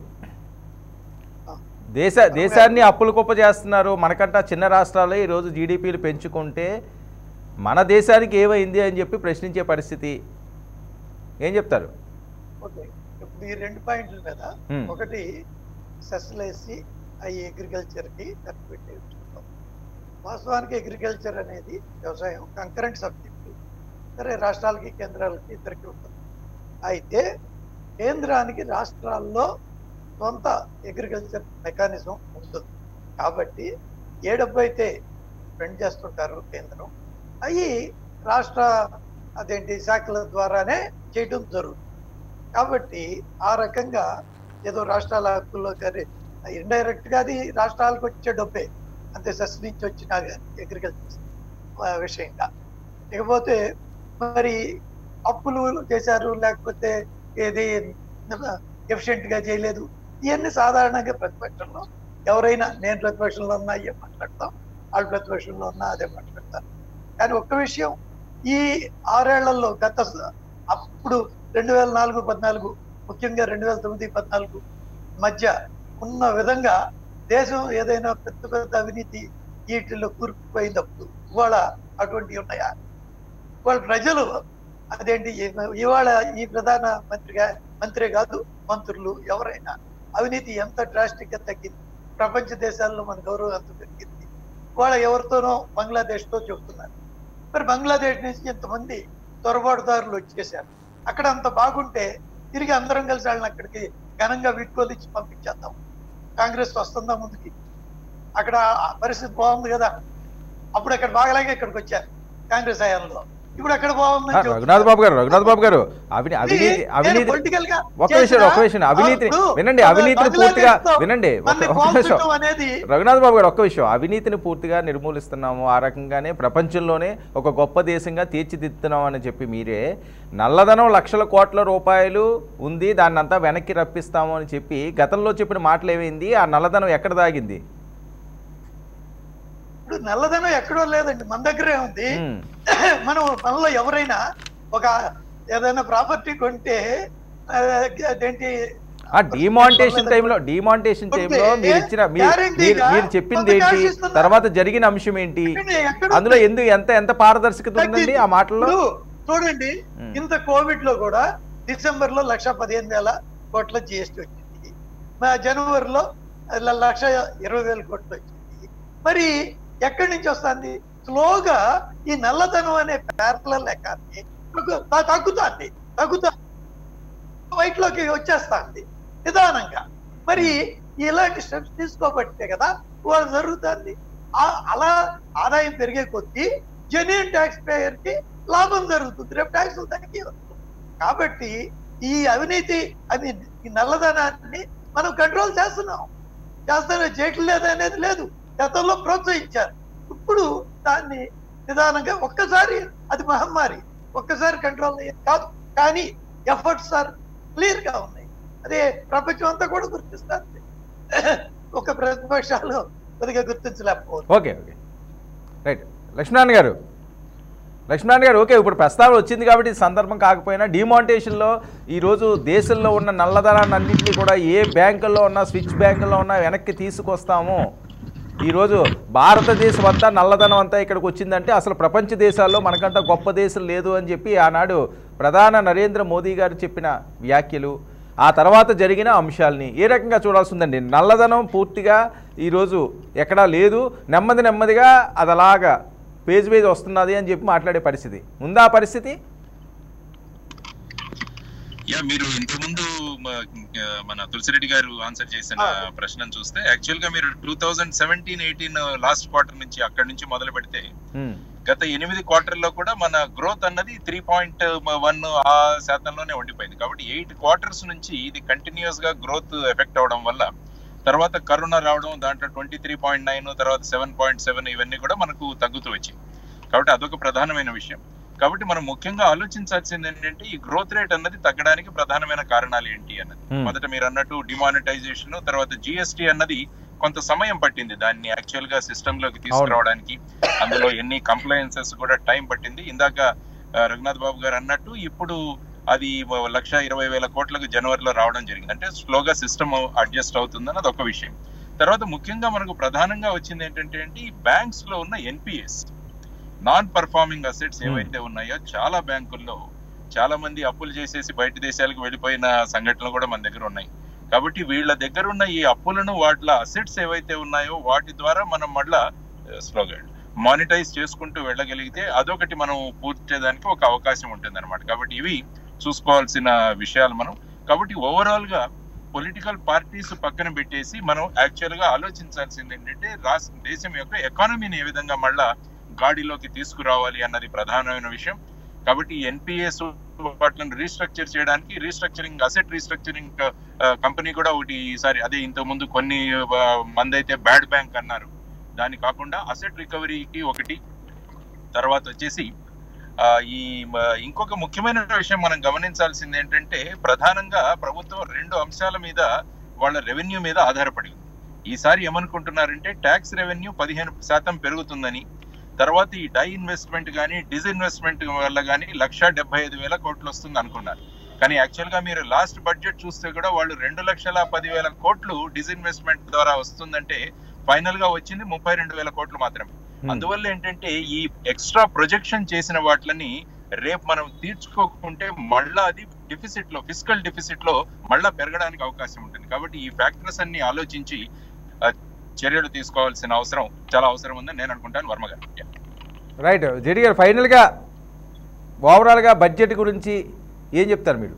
S1: దేశ దేశాన్ని అప్పులు కుప్ప చేస్తున్నారు మనకంట చిన్న రాష్ట్రాలే ఈరోజు జీడిపిలు పెంచుకుంటే మన దేశానికి ఏమైంది అని చెప్పి ప్రశ్నించే పరిస్థితి ఏం చెప్తారు
S4: ఓకే ఇప్పుడు ఈ రెండు పాయింట్ల మీద
S1: Hmm.
S4: ఒకటి సెస్లేసి అవి అగ్రికల్చర్ కి ఖర్చు పెట్టే విషయంలో. వాస్తవానికి అగ్రికల్చర్ అనేది వ్యవసాయం కంకరెంట్ సబ్జెక్ట్ సరే రాష్ట్రాలకి కేంద్రాలకి ఇద్దరికి ఉంటుంది అయితే కేంద్రానికి రాష్ట్రాల్లో సొంత అగ్రికల్చర్ మెకానిజం ఉంటుంది కాబట్టి ఏ డబ్బు అయితే స్పెండ్ చేస్తుంటారు కేంద్రం అవి రాష్ట్ర అదేంటి శాఖల ద్వారానే చేయడం జరుగుతుంది కాబట్టి ఆ రకంగా ఏదో రాష్ట్రాల హక్కుల్లో కానీ ఇండైరెక్ట్ గా అది రాష్ట్రాలకు వచ్చే డబ్బే అంతే సెస్ నుంచి వచ్చిన అగ్రికల్చర్ విషయంగా ఇకపోతే మరి అప్పులు చేశారు లేకపోతే ఏది ఎఫిషియెంట్ గా చేయలేదు ఇవన్నీ సాధారణంగా ప్రతిపక్షంలో ఎవరైనా నేను ప్రతిపక్షంలో ఉన్నా ఇవే మాట్లాడతాం వాళ్ళు ప్రతిపక్షంలో ఉన్నా అదే మాట్లాడతారు కానీ ఒక్క విషయం ఈ ఆరేళ్లలో గత స- అప్పుడు రెండు వేల నాలుగు పద్నాలుగు ముఖ్యంగా రెండు వేల తొమ్మిది పద్నాలుగు మధ్య ఉన్న విధంగా దేశం ఏదైనా పెద్ద పెద్ద అవినీతి వీటిల్లో కూరుకుపోయినప్పుడు ఇవాళ అటువంటివి ఉన్నాయా వాళ్ళ ప్రజలు అదేంటి ఈ- ఇవాళ ఈ ప్రధాన మంత్రిగా మంత్రి కాదు మంత్రులు ఎవరైనా అవినీతి ఎంత డ్రాస్టిక్ గా తగ్గింది ప్రపంచ దేశాల్లో మన గౌరవం ఎంత పెరిగింది వాళ్ళ ఎవరితోనో బంగ్లాదేశ్ తో చెబుతున్నారు మరి బంగ్లాదేశ్ నుంచి ఎంతమంది తొరబాటుదారులు వచ్చేసారు అక్కడ అంత బాగుంటే తిరిగి అందరం కలిసి వాళ్ళని అక్కడికి ఘనంగా వీడ్కోలిచ్చి పంపించేద్దాం కాంగ్రెస్ వస్తుందా ముందుకి అక్కడ ఆ పరిస్థితి బాగుంది కదా అప్పుడు అక్కడ బాగలాగే ఇక్కడికి వచ్చారు కాంగ్రెస్ హయాంలో ఇప్పుడు అక్కడ
S1: ఆ,
S4: బాగుందని
S1: రఘునాథ్ బాబు గారు రఘునాథ్ బాబు గారు అవినీ అవినీతి అవినీతి
S4: పొలిటికల్ గా
S1: ఒక విషయం
S4: చేసిన-
S1: ఒక విషయం అవినీతిని
S4: ఇప్పుడు
S1: వినండి
S4: మన
S1: అవినీతిని పూర్తిగా
S4: బంగ్లాదేశ్తో
S1: వినండి ఒక
S4: మనని
S1: ఒక నిమిషం
S4: పోల్చడం అనేది
S1: రఘునాథ్ బాబు గారు ఒక్క విషయం అవినీతిని పూర్తిగా నిర్మూలిస్తున్నాము ఆ రకంగానే ప్రపంచంలోనే ఒక గొప్ప దేశంగా తీర్చిదిద్దుతున్నాం అని చెప్పి మీరే నల్లధనం లక్షల కోట్ల రూపాయలు ఉంది దాన్ని అంతా వెనక్కి రప్పిస్తాము అని చెప్పి గతంలో చెప్పిన మాటలు ఏమైంది ఆ నల్లధనం ఎక్కడ దాగింది
S4: ఇప్పుడు నల్లధనం ఎక్కడో లేదండి మన దగ్గరే ఉంది
S1: ఉమ్,
S4: మనం మనలో ఎవరైనా ఒక ఏదైనా ప్రాపర్టీ కొంటే ఆ, అదేంటి
S1: ఆ డిమాంటేషన్ టైంలో డిమాంటేషన్ టైంలో మీరు ఇచ్చిన మీరు మీరు మీరు చెప్పింది ఏంటి తర్వాత జరిగిన అంశం ఏంటి
S4: ఎక్కడ
S1: అందులో ఎందుకు ఎంత ఎంత పారదర్శకత ఉందండి ఆ మాటల్లో
S4: ఇప్పుడు చూడండి
S1: ఉమ్.
S4: ఇంత కోవిడ్ లో కూడా డిసెంబర్ లో లక్ష పదిహేను వేల కోట్ల జిఎస్టీ వచ్చింది మా జనవరిలో ల- లక్ష ఇరవై వేల కోట్లు వచ్చింది మరి ఎక్కడి నుంచి వస్తుంది స్లోగా ఈ నల్లధనం అనే పేర్ల లెక్కని తగ్గుతుంది తగ్గుతా వైట్ లోకి వచ్చేస్తుంది నిదానంగా మరి ఇలాంటి స్టెప్స్ తీసుకోబట్టే కదా వాళ్ళు జరుగుతుంది ఆ- అలా ఆదాయం పెరిగే కొద్దీ జెన్యున్ ట్యాక్స్ పేయర్ కి లాభం జరుగుతుంది రేపు ట్యాక్స్ తగ్గి వస్తుంది కాబట్టి ఈ అవినీతి అని ఈ నల్లధనాన్ని మనం కంట్రోల్ చేస్తున్నాం చేస్తానే చేయట్లేదు అనేది లేదు గతంలో ప్రోత్సహించారు ఇప్పుడు దాన్ని నిదానంగా ఒక్కసారి అది మహమ్మారి ఒక్కసారి కంట్రోల్ అయ్యేది కాదు కానీ ఎఫర్ట్స్ ఆర్ క్లియర్ గా ఉన్నాయి అది ప్రపంచం అంతా కూడా గుర్తిస్తుంది ఒక ప్రతిపక్షాలు కొద్దిగా గుర్తించలేకపోవచ్చు
S1: okay okay right Lakshminarayana garu Lakshminarayana గారు ఓకే ఇప్పుడు ప్రస్తావన వచ్చింది కాబట్టి ఇది సందర్భం కాకపోయినా డిమానిటేషన్లో ఈరోజు దేశంలో ఉన్న నల్లధనాన్ని అన్నింటినీ కూడా ఏ బ్యాంకుల్లో ఉన్నా స్విచ్ బ్యాంకుల్లో ఉన్నా వెనక్కి తీసుకొస్తాము ఈరోజు భారతదేశం అంతా నల్లధనం అంతా ఇక్కడికి వచ్చిందంటే అసలు ప్రపంచ దేశాల్లో మనకంట గొప్ప దేశం లేదు అని చెప్పి ఆనాడు ప్రధాన నరేంద్ర మోదీ గారు చెప్పిన వ్యాఖ్యలు ఆ తర్వాత జరిగిన అంశాలని ఏ రకంగా చూడాల్సి ఉందండి నల్లధనం పూర్తిగా ఈరోజు ఎక్కడా లేదు నెమ్మది నెమ్మదిగా అది అలాగా పేజ్ పేజ్ వస్తున్నది అని చెప్పి మాట్లాడే పరిస్థితి ఉందా ఆ పరిస్థితి
S5: యా మీరు ఇంతకుముందు మ- మన తులసిరెడ్డి గారు ఆన్సర్ చేసిన
S4: ఆ.
S5: ప్రశ్నను చూస్తే యాక్చువల్ గా మీరు two thousand seventeen eighteen last quarter నుంచి అక్కడి నుంచి మొదలు పెడితే
S1: ఉమ్,
S5: గత ఎనిమిది క్వార్టర్లో కూడా మన గ్రోత్ అన్నది త్రీ పాయింట్ వన్ ఆ శాతంలోనే ఉండిపోయింది కాబట్టి ఎయిట్ క్వార్టర్స్ నుంచి ఇది కంటిన్యూస్ గా గ్రోత్ ఎఫెక్ట్ అవడం వల్ల తర్వాత కరోనా రావడం దాంట్లో ట్వంటీ త్రీ పాయింట్ నైన్ తర్వాత సెవెన్ పాయింట్ సెవెన్ ఇవన్నీ కూడా మనకు తగ్గుతూ వచ్చాయి కాబట్టి అదొక ప్రధానమైన విషయం కాబట్టి మనం ముఖ్యంగా ఆలోచించాల్సింది ఏంటంటే ఈ గ్రోత్ రేట్ అన్నది తగ్గడానికి ప్రధానమైన కారణాలు ఏంటి అన్నది
S1: Hmm.
S5: మొదట మీరు అన్నట్టు డిమానిటైజేషన్ తర్వాత జిఎస్టి అన్నది కొంత సమయం పట్టింది దాన్ని యాక్చువల్ గా సిస్టమ్ లోకి తీసుకురావడానికి అందులో ఎన్ని కంప్లైన్సెస్ కూడా టైం పట్టింది ఇందాక ఆ, రఘునాథ్ బాబు గారు అన్నట్టు ఇప్పుడు అది వ- లక్ష ఇరవై వేల కోట్లకు జనవరిలో రావడం జరిగింది అంటే స్లోగా సిస్టమ్ అడ్జస్ట్ అవుతుందని అది ఒక విషయం తర్వాత ముఖ్యంగా మనకు ప్రధానంగా వచ్చింది ఏంటంటే అండి ఈ బ్యాంక్స్ లో ఉన్న NPAs non performing assets
S1: Hmm.
S5: ఏవైతే ఉన్నాయో చాలా బ్యాంకుల్లో చాలా మంది అప్పులు చేసేసి బయట దేశాలకు వెళ్ళిపోయిన సంఘటనలు కూడా మన దగ్గర ఉన్నాయి కాబట్టి వీళ్ళ దగ్గర ఉన్న ఈ అప్పులను వాటిల అసెట్స్ ఏవైతే ఉన్నాయో వాటి ద్వారా మనం మళ్ళా స్లోగా మానిటైజ్ చేసుకుంటూ వెళ్ళగలిగితే అదొకటి మనం పూర్తి చేయడానికి ఒక అవకాశం ఉంటుంది అనమాట కాబట్టి ఇవి చూసుకోవాల్సిన విషయాలు మనం కాబట్టి ఓవరాల్ గా పొలిటికల్ పార్టీస్ పక్కన పెట్టేసి మనం యాక్చువల్ గా ఆలోచించాల్సింది ఏంటంటే రాష్ట్ర దేశం యొక్క ఎకానమీని ఏ విధంగా మళ్ళా గాడిలోకి తీసుకురావాలి అన్నది ప్రధానమైన విషయం కాబట్టి ఎన్పిఎస్ వాటిని రీస్ట్రక్చర్ చేయడానికి రీస్ట్రక్చరింగ్ అసెట్ రీస్ట్రక్చరింగ్ కంపెనీ కూడా ఒకటి ఈసారి అదే ఇంతకు ముందు కొన్ని ఆ, మంది అయితే బ్యాడ్ బ్యాంక్ అన్నారు దాని కాకుండా అసెట్ రికవరీకి ఒకటి తర్వాత వచ్చేసి ఆ, ఈ మ- ఇంకొక ముఖ్యమైన విషయం మనం గమనించాల్సింది ఏంటంటే ప్రధానంగా ప్రభుత్వం రెండు అంశాల మీద వాళ్ళ రెవెన్యూ మీద ఆధారపడి ఉంది ఈసారి ఏమనుకుంటున్నారంటే ట్యాక్స్ రెవెన్యూ పదిహేను శాతం పెరుగుతుందని తర్వాత ఈ డై ఇన్వెస్ట్మెంట్ కానీ డిస్ఇన్వెస్ట్మెంట్ వల్ల కానీ లక్ష డెబ్బై ఐదు వేల కోట్లు వస్తుంది అనుకున్నారు కానీ యాక్చువల్ గా మీరు లాస్ట్ బడ్జెట్ చూస్తే కూడా వాళ్ళు రెండు లక్షల పదివేల కోట్లు డిస్ఇన్వెస్ట్మెంట్ ద్వారా వస్తుందంటే ఫైనల్ గా వచ్చింది ముప్పై రెండు వేల కోట్లు మాత్రమే అందువల్ల ఏంటంటే ఈ ఎక్స్ట్రా ప్రొజెక్షన్ చేసిన వాటిని రేపు మనం తీర్చుకోకుంటే మళ్ళా అది డిఫిసిట్ లో ఫిజికల్ డిఫిసిట్ లో మళ్ళా పెరగడానికి అవకాశం ఉంటుంది కాబట్టి ఈ ఫ్యాక్టర్స్ అన్ని ఆలోచించి ఆ, చర్యలు తీసుకోవాల్సిన అవసరం చాలా అవసరం ఉందని నేను అనుకుంటాను వర్మ గారు Yeah.
S1: రైట్ జెడి గారు ఫైనల్గా ఓవరాల్గా బడ్జెట్ గురించి ఏం చెప్తారు మీరు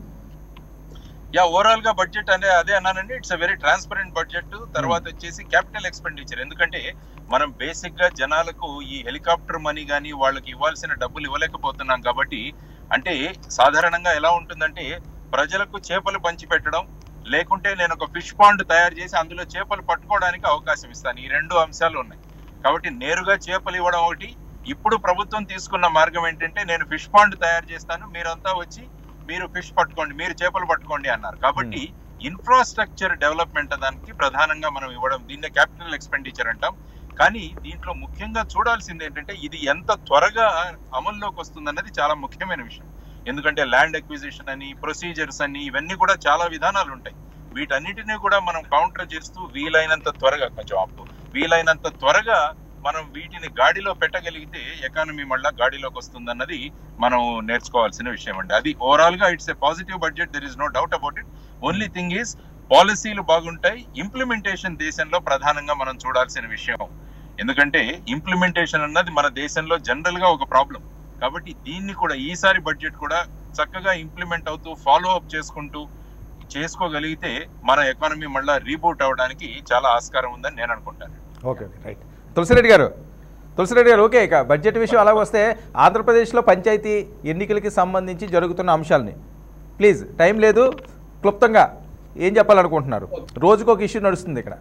S5: యా ఓవరాల్ గా బడ్జెట్ అనే అదే అన్నానండి it's a very transparent budget తర్వాత వచ్చేసి క్యాపిటల్ ఎక్స్పెండిచర్ ఎందుకంటే మనం బేసిక్ గా జనాలకు ఈ హెలికాప్టర్ మనీ గానీ వాళ్ళకి ఇవ్వాల్సిన డబ్బులు ఇవ్వలేకపోతున్నాం కాబట్టి అంటే సాధారణంగా ఎలా ఉంటుందంటే ప్రజలకు చేపలు పంచి పెట్టడం లేకుంటే నేను ఒక ఫిష్ పాండ్ తయారు చేసి అందులో చేపలు పట్టుకోవడానికి అవకాశం ఇస్తాను ఈ రెండు అంశాలు ఉన్నాయి కాబట్టి నేరుగా చేపలు ఇవ్వడం ఒకటి ఇప్పుడు ప్రభుత్వం తీసుకున్న మార్గం ఏంటంటే నేను ఫిష్ పాండ్ తయారు చేస్తాను మీరంతా వచ్చి మీరు ఫిష్ పట్టుకోండి మీరు చేపలు పట్టుకోండి అన్నారు కాబట్టి ఇన్ఫ్రాస్ట్రక్చర్ డెవలప్మెంట్ దానికి ప్రధానంగా మనం ఇవ్వడం దీన్ని క్యాపిటల్ ఎక్స్పెండిచర్ అంటాం కానీ దీంట్లో ముఖ్యంగా చూడాల్సింది ఏంటంటే ఇది ఎంత త్వరగా అమల్లోకి వస్తుందన్నది చాలా ముఖ్యమైన విషయం ఎందుకంటే ల్యాండ్ అక్విజిషన్ అని ప్రొసీజర్స్ అని ఇవన్నీ కూడా చాలా విధానాలు ఉంటాయి వీటన్నిటినీ కూడా మనం కౌంటర్ చేస్తూ వీలైనంత త్వరగా కొంచెం అప్పు వీలైనంత త్వరగా మనం వీటిని గాడిలో పెట్టగలిగితే ఎకానమీ మళ్ళా గాడిలోకి వస్తుందన్నది మనం నేర్చుకోవాల్సిన విషయం అండి అది ఓవరాల్ గా it's a positive budget there is no doubt about it only thing is పాలసీలు బాగుంటాయి ఇంప్లిమెంటేషన్ దేశంలో ప్రధానంగా మనం చూడాల్సిన విషయం ఎందుకంటే ఇంప్లిమెంటేషన్ అన్నది మన దేశంలో జనరల్ గా ఒక ప్రాబ్లం కాబట్టి దీన్ని కూడా ఈసారి బడ్జెట్ కూడా చక్కగా ఇంప్లిమెంట్ అవుతూ ఫాలో అప్ చేసుకుంటూ చేసుకోగలిగితే మన ఎకానమీ మళ్ళా రీబూట్ అవడానికి చాలా ఆస్కారం ఉందని నేను అనుకుంటాను
S1: ఓకే ఓకే రైట్ తులసిరెడ్డి గారు తులసిరెడ్డి గారు ఓకే ఇక బడ్జెట్ విషయం అలా వస్తే ఆంధ్రప్రదేశ్లో పంచాయతీ ఎన్నికలకి సంబంధించి జరుగుతున్న అంశాలని ప్లీజ్ టైం లేదు క్లుప్తంగా ఏం చెప్పాలనుకుంటున్నారు రోజుకు ఒక ఇష్యూ నడుస్తుంది ఇక్కడ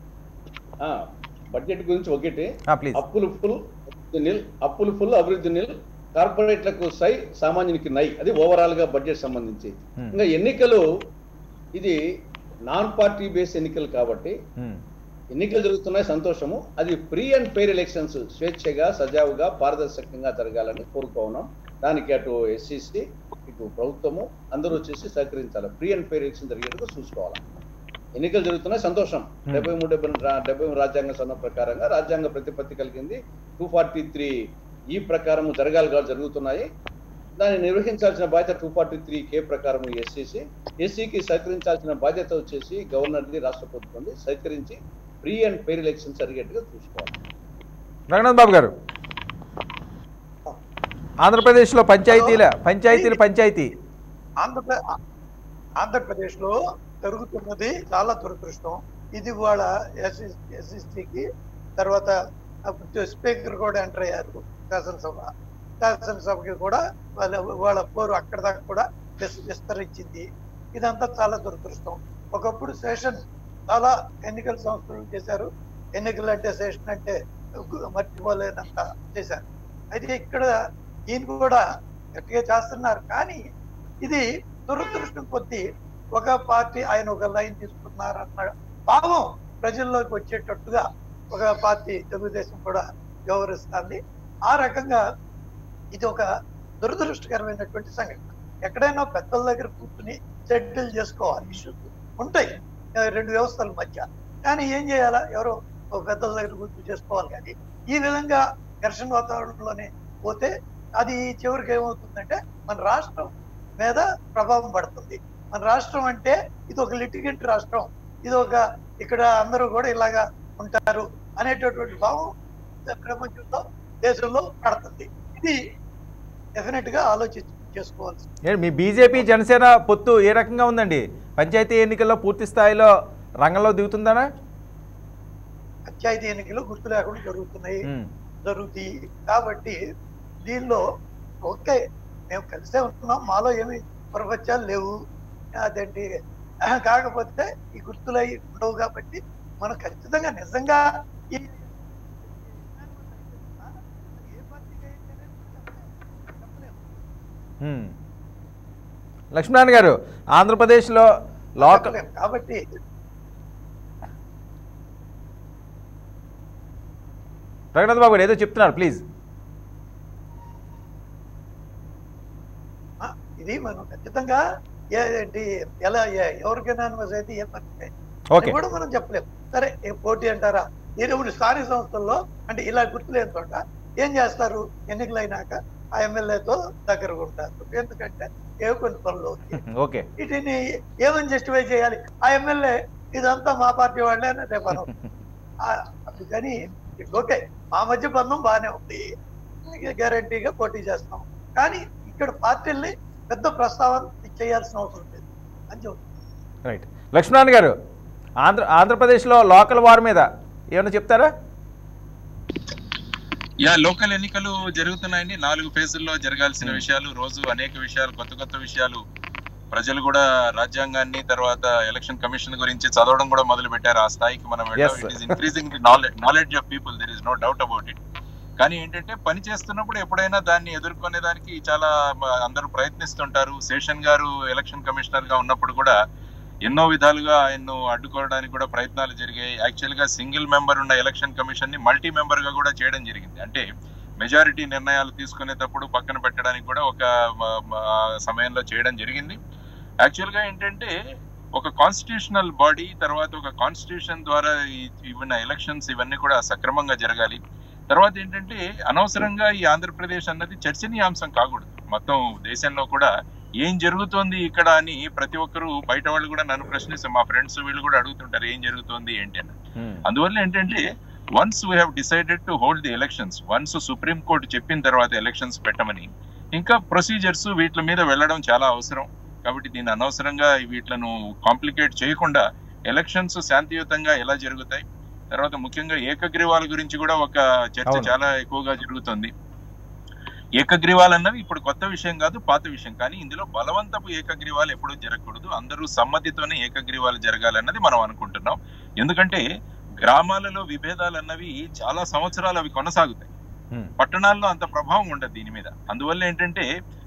S2: ఆ, బడ్జెట్ గురించి ఒకటి
S1: ప్లీజ్
S2: అప్పులు ఫుల్ అభివృద్ధి నిల్ అప్పులు ఫుల్ అభివృద్ధి నిల్ కార్పొరేట్లకు సై సామాన్యునికి నై అది ఓవరాల్ గా బడ్జెట్ సంబంధించి
S1: Hmm.
S2: ఇంకా ఎన్నికలు ఇది నాన్ పార్టీ బేస్ ఎన్నికలు కాబట్టి
S1: ఉమ్,
S2: ఎన్నికలు జరుగుతున్నాయి సంతోషము అది ఫ్రీ అండ్ ఫెయిర్ ఎలక్షన్స్ స్వేచ్ఛగా సజావుగా పారదర్శకంగా జరగాలని కోరుకోన్నాం దానికి అటు ఎస్సీసీ ఇటు ప్రభుత్వము అందరూ వచ్చేసి సహకరించాలి ఫ్రీ అండ్ ఫెయిర్ ఎలక్షన్ జరిగేందుకు చూసుకోవాలి ఎన్నికలు జరుగుతున్నాయి సంతోషం డెబ్బై మూడు డెబ్బై రెండు రా- డెబ్బై మూడు రాజ్యాంగ సన్న ప్రకారంగా రాజ్యాంగ ప్రతిపత్తి కలిగింది టూ ఫార్టీ త్రీ ఈ ప్రకారం జరగాలి కాదు జరుగుతున్నాయి దాన్ని నిర్వహించాల్సిన బాధ్యత టూ ఫార్టీ త్రీ కే ప్రకారం ఎస్సీసీ ఎస్సీకి సహకరించాల్సిన బాధ్యత వచ్చేసి గవర్నర్ది రాష్ట్ర ప్రభుత్వంది సహకరించి ఫ్రీ అండ్ ఫెయిర్ ఎలక్షన్ జరిగేట్టుగా చూసుకోవాలి
S1: రంగనాథ్ బాబు గారు ఆంధ్రప్రదేశ్లో పంచాయతీల పంచాయతీల పంచాయతీ
S4: ఆంధ్రప్ర ఆంధ్రప్రదేశ్ లో జరుగుతున్నది చాలా దురదృష్టం ఇది వాళ్ళ ఎస్ఎస్టీకి తర్వాత స్పీకర్ కూడా ఎంటర్ అయ్యారు శాసనసభ శాసనసభకి కూడా వాళ్ళ వాళ్ళ పోరు అక్కడ దాకా కూడా విస్- విస్తరించింది ఇదంతా చాలా దురదృష్టం ఒకప్పుడు సెషన్ చాలా ఎన్నికల సంస్థలు చేశారు ఎన్నికలు అంటే సెషన్ అంటే గు- మర్చిపోలేనంత చేశారు అయితే ఇక్కడ ఈయన కూడా గట్టిగా చేస్తున్నారు కానీ ఇది దురదృష్టం కొద్దీ ఒక పార్టీ ఆయన ఒక లైన్ తీసుకున్నారన్న భావం ప్రజల్లోకి వచ్చేటట్టుగా ఒక పార్టీ తెలుగుదేశం కూడా వ్యవహరిస్తుంది ఆ రకంగా ఇది ఒక దురదృష్టకరమైనటువంటి సంఘటన ఎక్కడైనా పెద్దల దగ్గర కూర్చుని సెటిల్ చేసుకోవాలి ఇష్యూస్ ఉంటాయి ఆ, రెండు వ్యవస్థల మధ్య కానీ ఏం చేయాలా ఎవరో ఒక పెద్దల దగ్గర కూర్చుని చేసుకోవాలి కానీ ఈ విధంగా ఘర్షణ వాతావరణంలోనే పోతే అది చివరికి ఏమవుతుందంటే మన రాష్ట్రం మీద ప్రభావం పడుతుంది మన రాష్ట్రం అంటే ఇది ఒక లిటిగెంట్ రాష్ట్రం ఇది ఒక ఇక్కడ అందరూ కూడా ఇలాగా ఉంటారు అనేటటువంటి భావం ప్రపంచంలో దేశంలో పడుతుంది ఇది డెఫినెట్ గా ఆలోచించి చేసుకోవాల్సి
S1: ఏ, మీ బీజేపీ జనసేన పొత్తు ఏ రకంగా ఉందండి పంచాయతీ ఎన్నికల్లో పూర్తి స్థాయిలో రంగంలో దిగుతుందనా
S4: పంచాయతీ ఎన్నికలు గుర్తు లేకుండా జరుగుతున్నాయి
S1: ఉమ్,
S4: జరుగుతాయి కాబట్టి దీనిలో ఓకే మేము కలిసే ఉంటున్నాం మాలో ఏమి ప్రపంచాలు లేవు అదేంటి కాకపోతే ఈ గుర్తులు అయి ఉండవు కాబట్టి మనం ఖచ్చితంగా నిజంగా ఈ ఏ పార్టీకి అయితేనే చెప్పలేము.
S1: ఉమ్. లక్ష్మీనారాయణ గారు ఆంధ్రప్రదేశ్లో లోకల్
S4: చెప్పలేము. కాబట్టి
S1: రఘునాథ్ బాబు గారు ఏదో చెప్తున్నారు ప్లీజ్
S4: ఆ, ఇది మనం ఖచ్చితంగా ఏంటి ఎలా ఏ- ఎవరికైనా అనుమతి అయితే ఏ పార్టీ
S1: ఓకే
S4: అది కూడా మనం చెప్పలేము సరే ఏ పోటీ అంటారా ఇరువురు స్థానిక సంస్థల్లో అంటే ఇలా గుర్తులేని చోట ఏం చేస్తారు ఎన్నికలు అయినాక ఆ ఎమ్మెల్యేతో దగ్గర ఉంటారు ఎందుకంటే ఏ కొన్ని పనులు అవుతాయి
S1: ఓకే
S4: వీటిని ఏమని జస్టిఫై చేయాలి ఆ ఎమ్మెల్యే ఇదంతా మా పార్టీ వాళ్ళే అని రేపు అనం. ఆ, అందుకని ఓకే మా మధ్య బంధం బాగానే ఉంది గ్యారంటీగా పోటీ చేస్తాం కానీ ఇక్కడ పార్టీల్ని పెద్ద ప్రస్తావన చేయాల్సిన అవసరం లేదు అని చెప్తున్నాను
S1: రైట్ లక్ష్మీనారాయణ గారు ఆంధ్ర ఆంధ్రప్రదేశ్లో లోకల్ వార్ మీద ఏమైనా చెప్తారా
S5: యా లోకల్ ఎన్నికలు జరుగుతున్నాయండి నాలుగు ఫేజుల్లో జరగాల్సిన
S1: Hmm.
S5: విషయాలు రోజు అనేక విషయాలు కొత్త కొత్త విషయాలు ప్రజలు కూడా రాజ్యాంగాన్ని తర్వాత ఎలక్షన్ కమిషన్ గురించి చదవడం కూడా మొదలు పెట్టారు ఆ స్థాయికి మనం
S1: Yes,
S5: it is increasing the knowledge knowledge of people there is no doubt about it కానీ ఏంటంటే పని చేస్తున్నప్పుడు ఎప్పుడైనా దాన్ని ఎదుర్కొనే దానికి చాలా మ- అందరూ ప్రయత్నిస్తుంటారు శేషన్ గారు ఎలక్షన్ కమిషనర్ గా ఉన్నప్పుడు కూడా ఎన్నో విధాలుగా ఆయన్ను అడ్డుకోవడానికి కూడా ప్రయత్నాలు జరిగాయి యాక్చువల్ గా సింగిల్ మెంబర్ ఉన్న ఎలక్షన్ కమిషన్ ని మల్టీ మెంబర్ గా కూడా చేయడం జరిగింది అంటే మెజారిటీ నిర్ణయాలు తీసుకునేటప్పుడు పక్కన పెట్టడానికి కూడా ఒక మ- మ- ఆ సమయంలో చేయడం జరిగింది యాక్చువల్ గా ఏంటంటే ఒక కాన్స్టిట్యూషనల్ బాడీ తర్వాత ఒక కాన్స్టిట్యూషన్ ద్వారా ఈ- ఇవన్న ఎలక్షన్స్ ఇవన్నీ కూడా సక్రమంగా జరగాలి తర్వాత ఏంటంటే అనవసరంగా ఈ ఆంధ్రప్రదేశ్ అన్నది చర్చనీయాంశం కాకూడదు మొత్తం దేశంలో కూడా ఏం జరుగుతోంది ఇక్కడ అని ప్రతి ఒక్కరు బయట వాళ్ళు కూడా నన్ను ప్రశ్నిస్తారు మా ఫ్రెండ్స్ వీళ్ళు కూడా అడుగుతుంటారు ఏం జరుగుతోంది ఏంటి అని
S1: ఉమ్,
S5: అందువల్ల ఏంటంటే once we have decided to hold the elections once supreme court చెప్పిన తర్వాత ఎలక్షన్స్ పెట్టమని ఇంకా ప్రొసీజర్స్ వీటి మీద వెళ్ళడం చాలా అవసరం కాబట్టి దీన్ని అనవసరంగా వీటిలను కాంప్లికేట్ చేయకుండా ఎలక్షన్స్ శాంతియుతంగా ఎలా జరుగుతాయి తర్వాత ముఖ్యంగా ఏకగ్రీవాల గురించి కూడా ఒక చర్చ
S1: అవును.
S5: చాలా ఎక్కువగా జరుగుతుంది ఏకగ్రీవాలు అన్నవి ఇప్పుడు కొత్త విషయం కాదు పాత విషయం కానీ ఇందులో బలవంతపు ఏకగ్రీవాలు ఎప్పుడూ జరగకూడదు అందరూ సమ్మతితోనే ఏకగ్రీవాలు జరగాలన్నది మనం అనుకుంటున్నాం ఎందుకంటే గ్రామాలలో విభేదాలు అన్నవి చాలా సంవత్సరాలు అవి కొనసాగుతాయి
S1: ఉమ్,
S5: పట్టణాల్లో అంత ప్రభావం ఉండదు దీని మీద అందువల్ల ఏంటంటే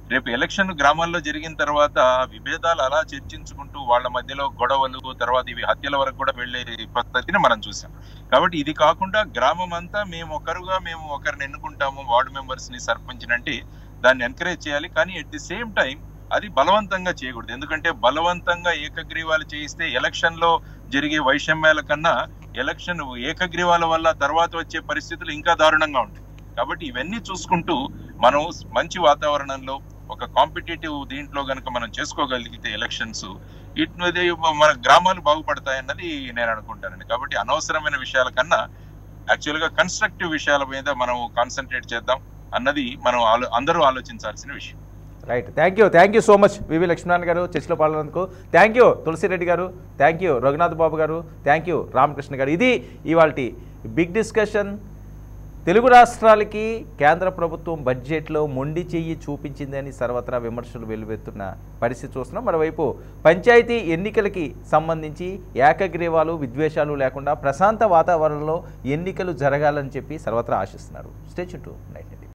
S5: రేపు ఎలక్షన్ గ్రామాల్లో జరిగిన తర్వాత విభేదాలు అలా చర్చించుకుంటూ వాళ్ళ మధ్యలో గొడవలు తర్వాత ఇవి హత్యల వరకు కూడా వెళ్లే పద్ధతిని మనం చూసాం కాబట్టి ఇది కాకుండా గ్రామం అంతా మేము ఒకరుగా మేము ఒకరిని ఎన్నుకుంటాము వార్డు మెంబర్స్ ని సర్పంచ్ అంటే దాన్ని ఎంకరేజ్ చేయాలి కానీ ఎట్ ది సేమ్ టైం అది బలవంతంగా చేయకూడదు ఎందుకంటే బలవంతంగా ఏకగ్రీవాలు చేయిస్తే ఎలక్షన్ లో జరిగే వైషమ్యాల కన్నా ఎలక్షన్ ఏకగ్రీవాల వల్ల తర్వాత వచ్చే పరిస్థితులు ఇంకా దారుణంగా ఉంటాయి కాబట్టి ఇవన్నీ చూసుకుంటూ మనం మంచి వాతావరణంలో ఒక కాంపిటేటివ్ దీంట్లో గనుక మనం చేసుకోగలిగితే ఎలక్షన్స్ ఇటు మన గ్రామాలు బాగుపడతాయన్నది నేను అనుకుంటానండి కాబట్టి అనవసరమైన విషయాల కన్నా యాక్చువల్ గా కన్స్ట్రక్టివ్ విషయాల మీద మనం కాన్సన్ట్రేట్ చేద్దాం అన్నది మనం ఆలో అందరూ ఆలోచించాల్సిన విషయం
S1: right thank you thank you so much VV Lakshman garu చర్చలో పాల్గొన్నందుకు థ్యాంక్ యూ తులసిరెడ్డి గారు థ్యాంక్ యూ రఘునాథ్ బాబు గారు థ్యాంక్ యూ రామకృష్ణ గారు ఇది ఇవాళ బిగ్ డిస్కషన్ తెలుగు రాష్ట్రాలకి కేంద్ర ప్రభుత్వం బడ్జెట్లో మొండి చెయ్యి చూపించిందని సర్వత్రా విమర్శలు వెల్లువెత్తున్న పరిస్థితి చూస్తున్నాం మరోవైపు పంచాయతీ ఎన్నికలకి సంబంధించి ఏకగ్రీవాలు విద్వేషాలు లేకుండా ప్రశాంత వాతావరణంలో ఎన్నికలు జరగాలని చెప్పి సర్వత్రా ఆశిస్తున్నారు స్టేచ్యూ టు నైట్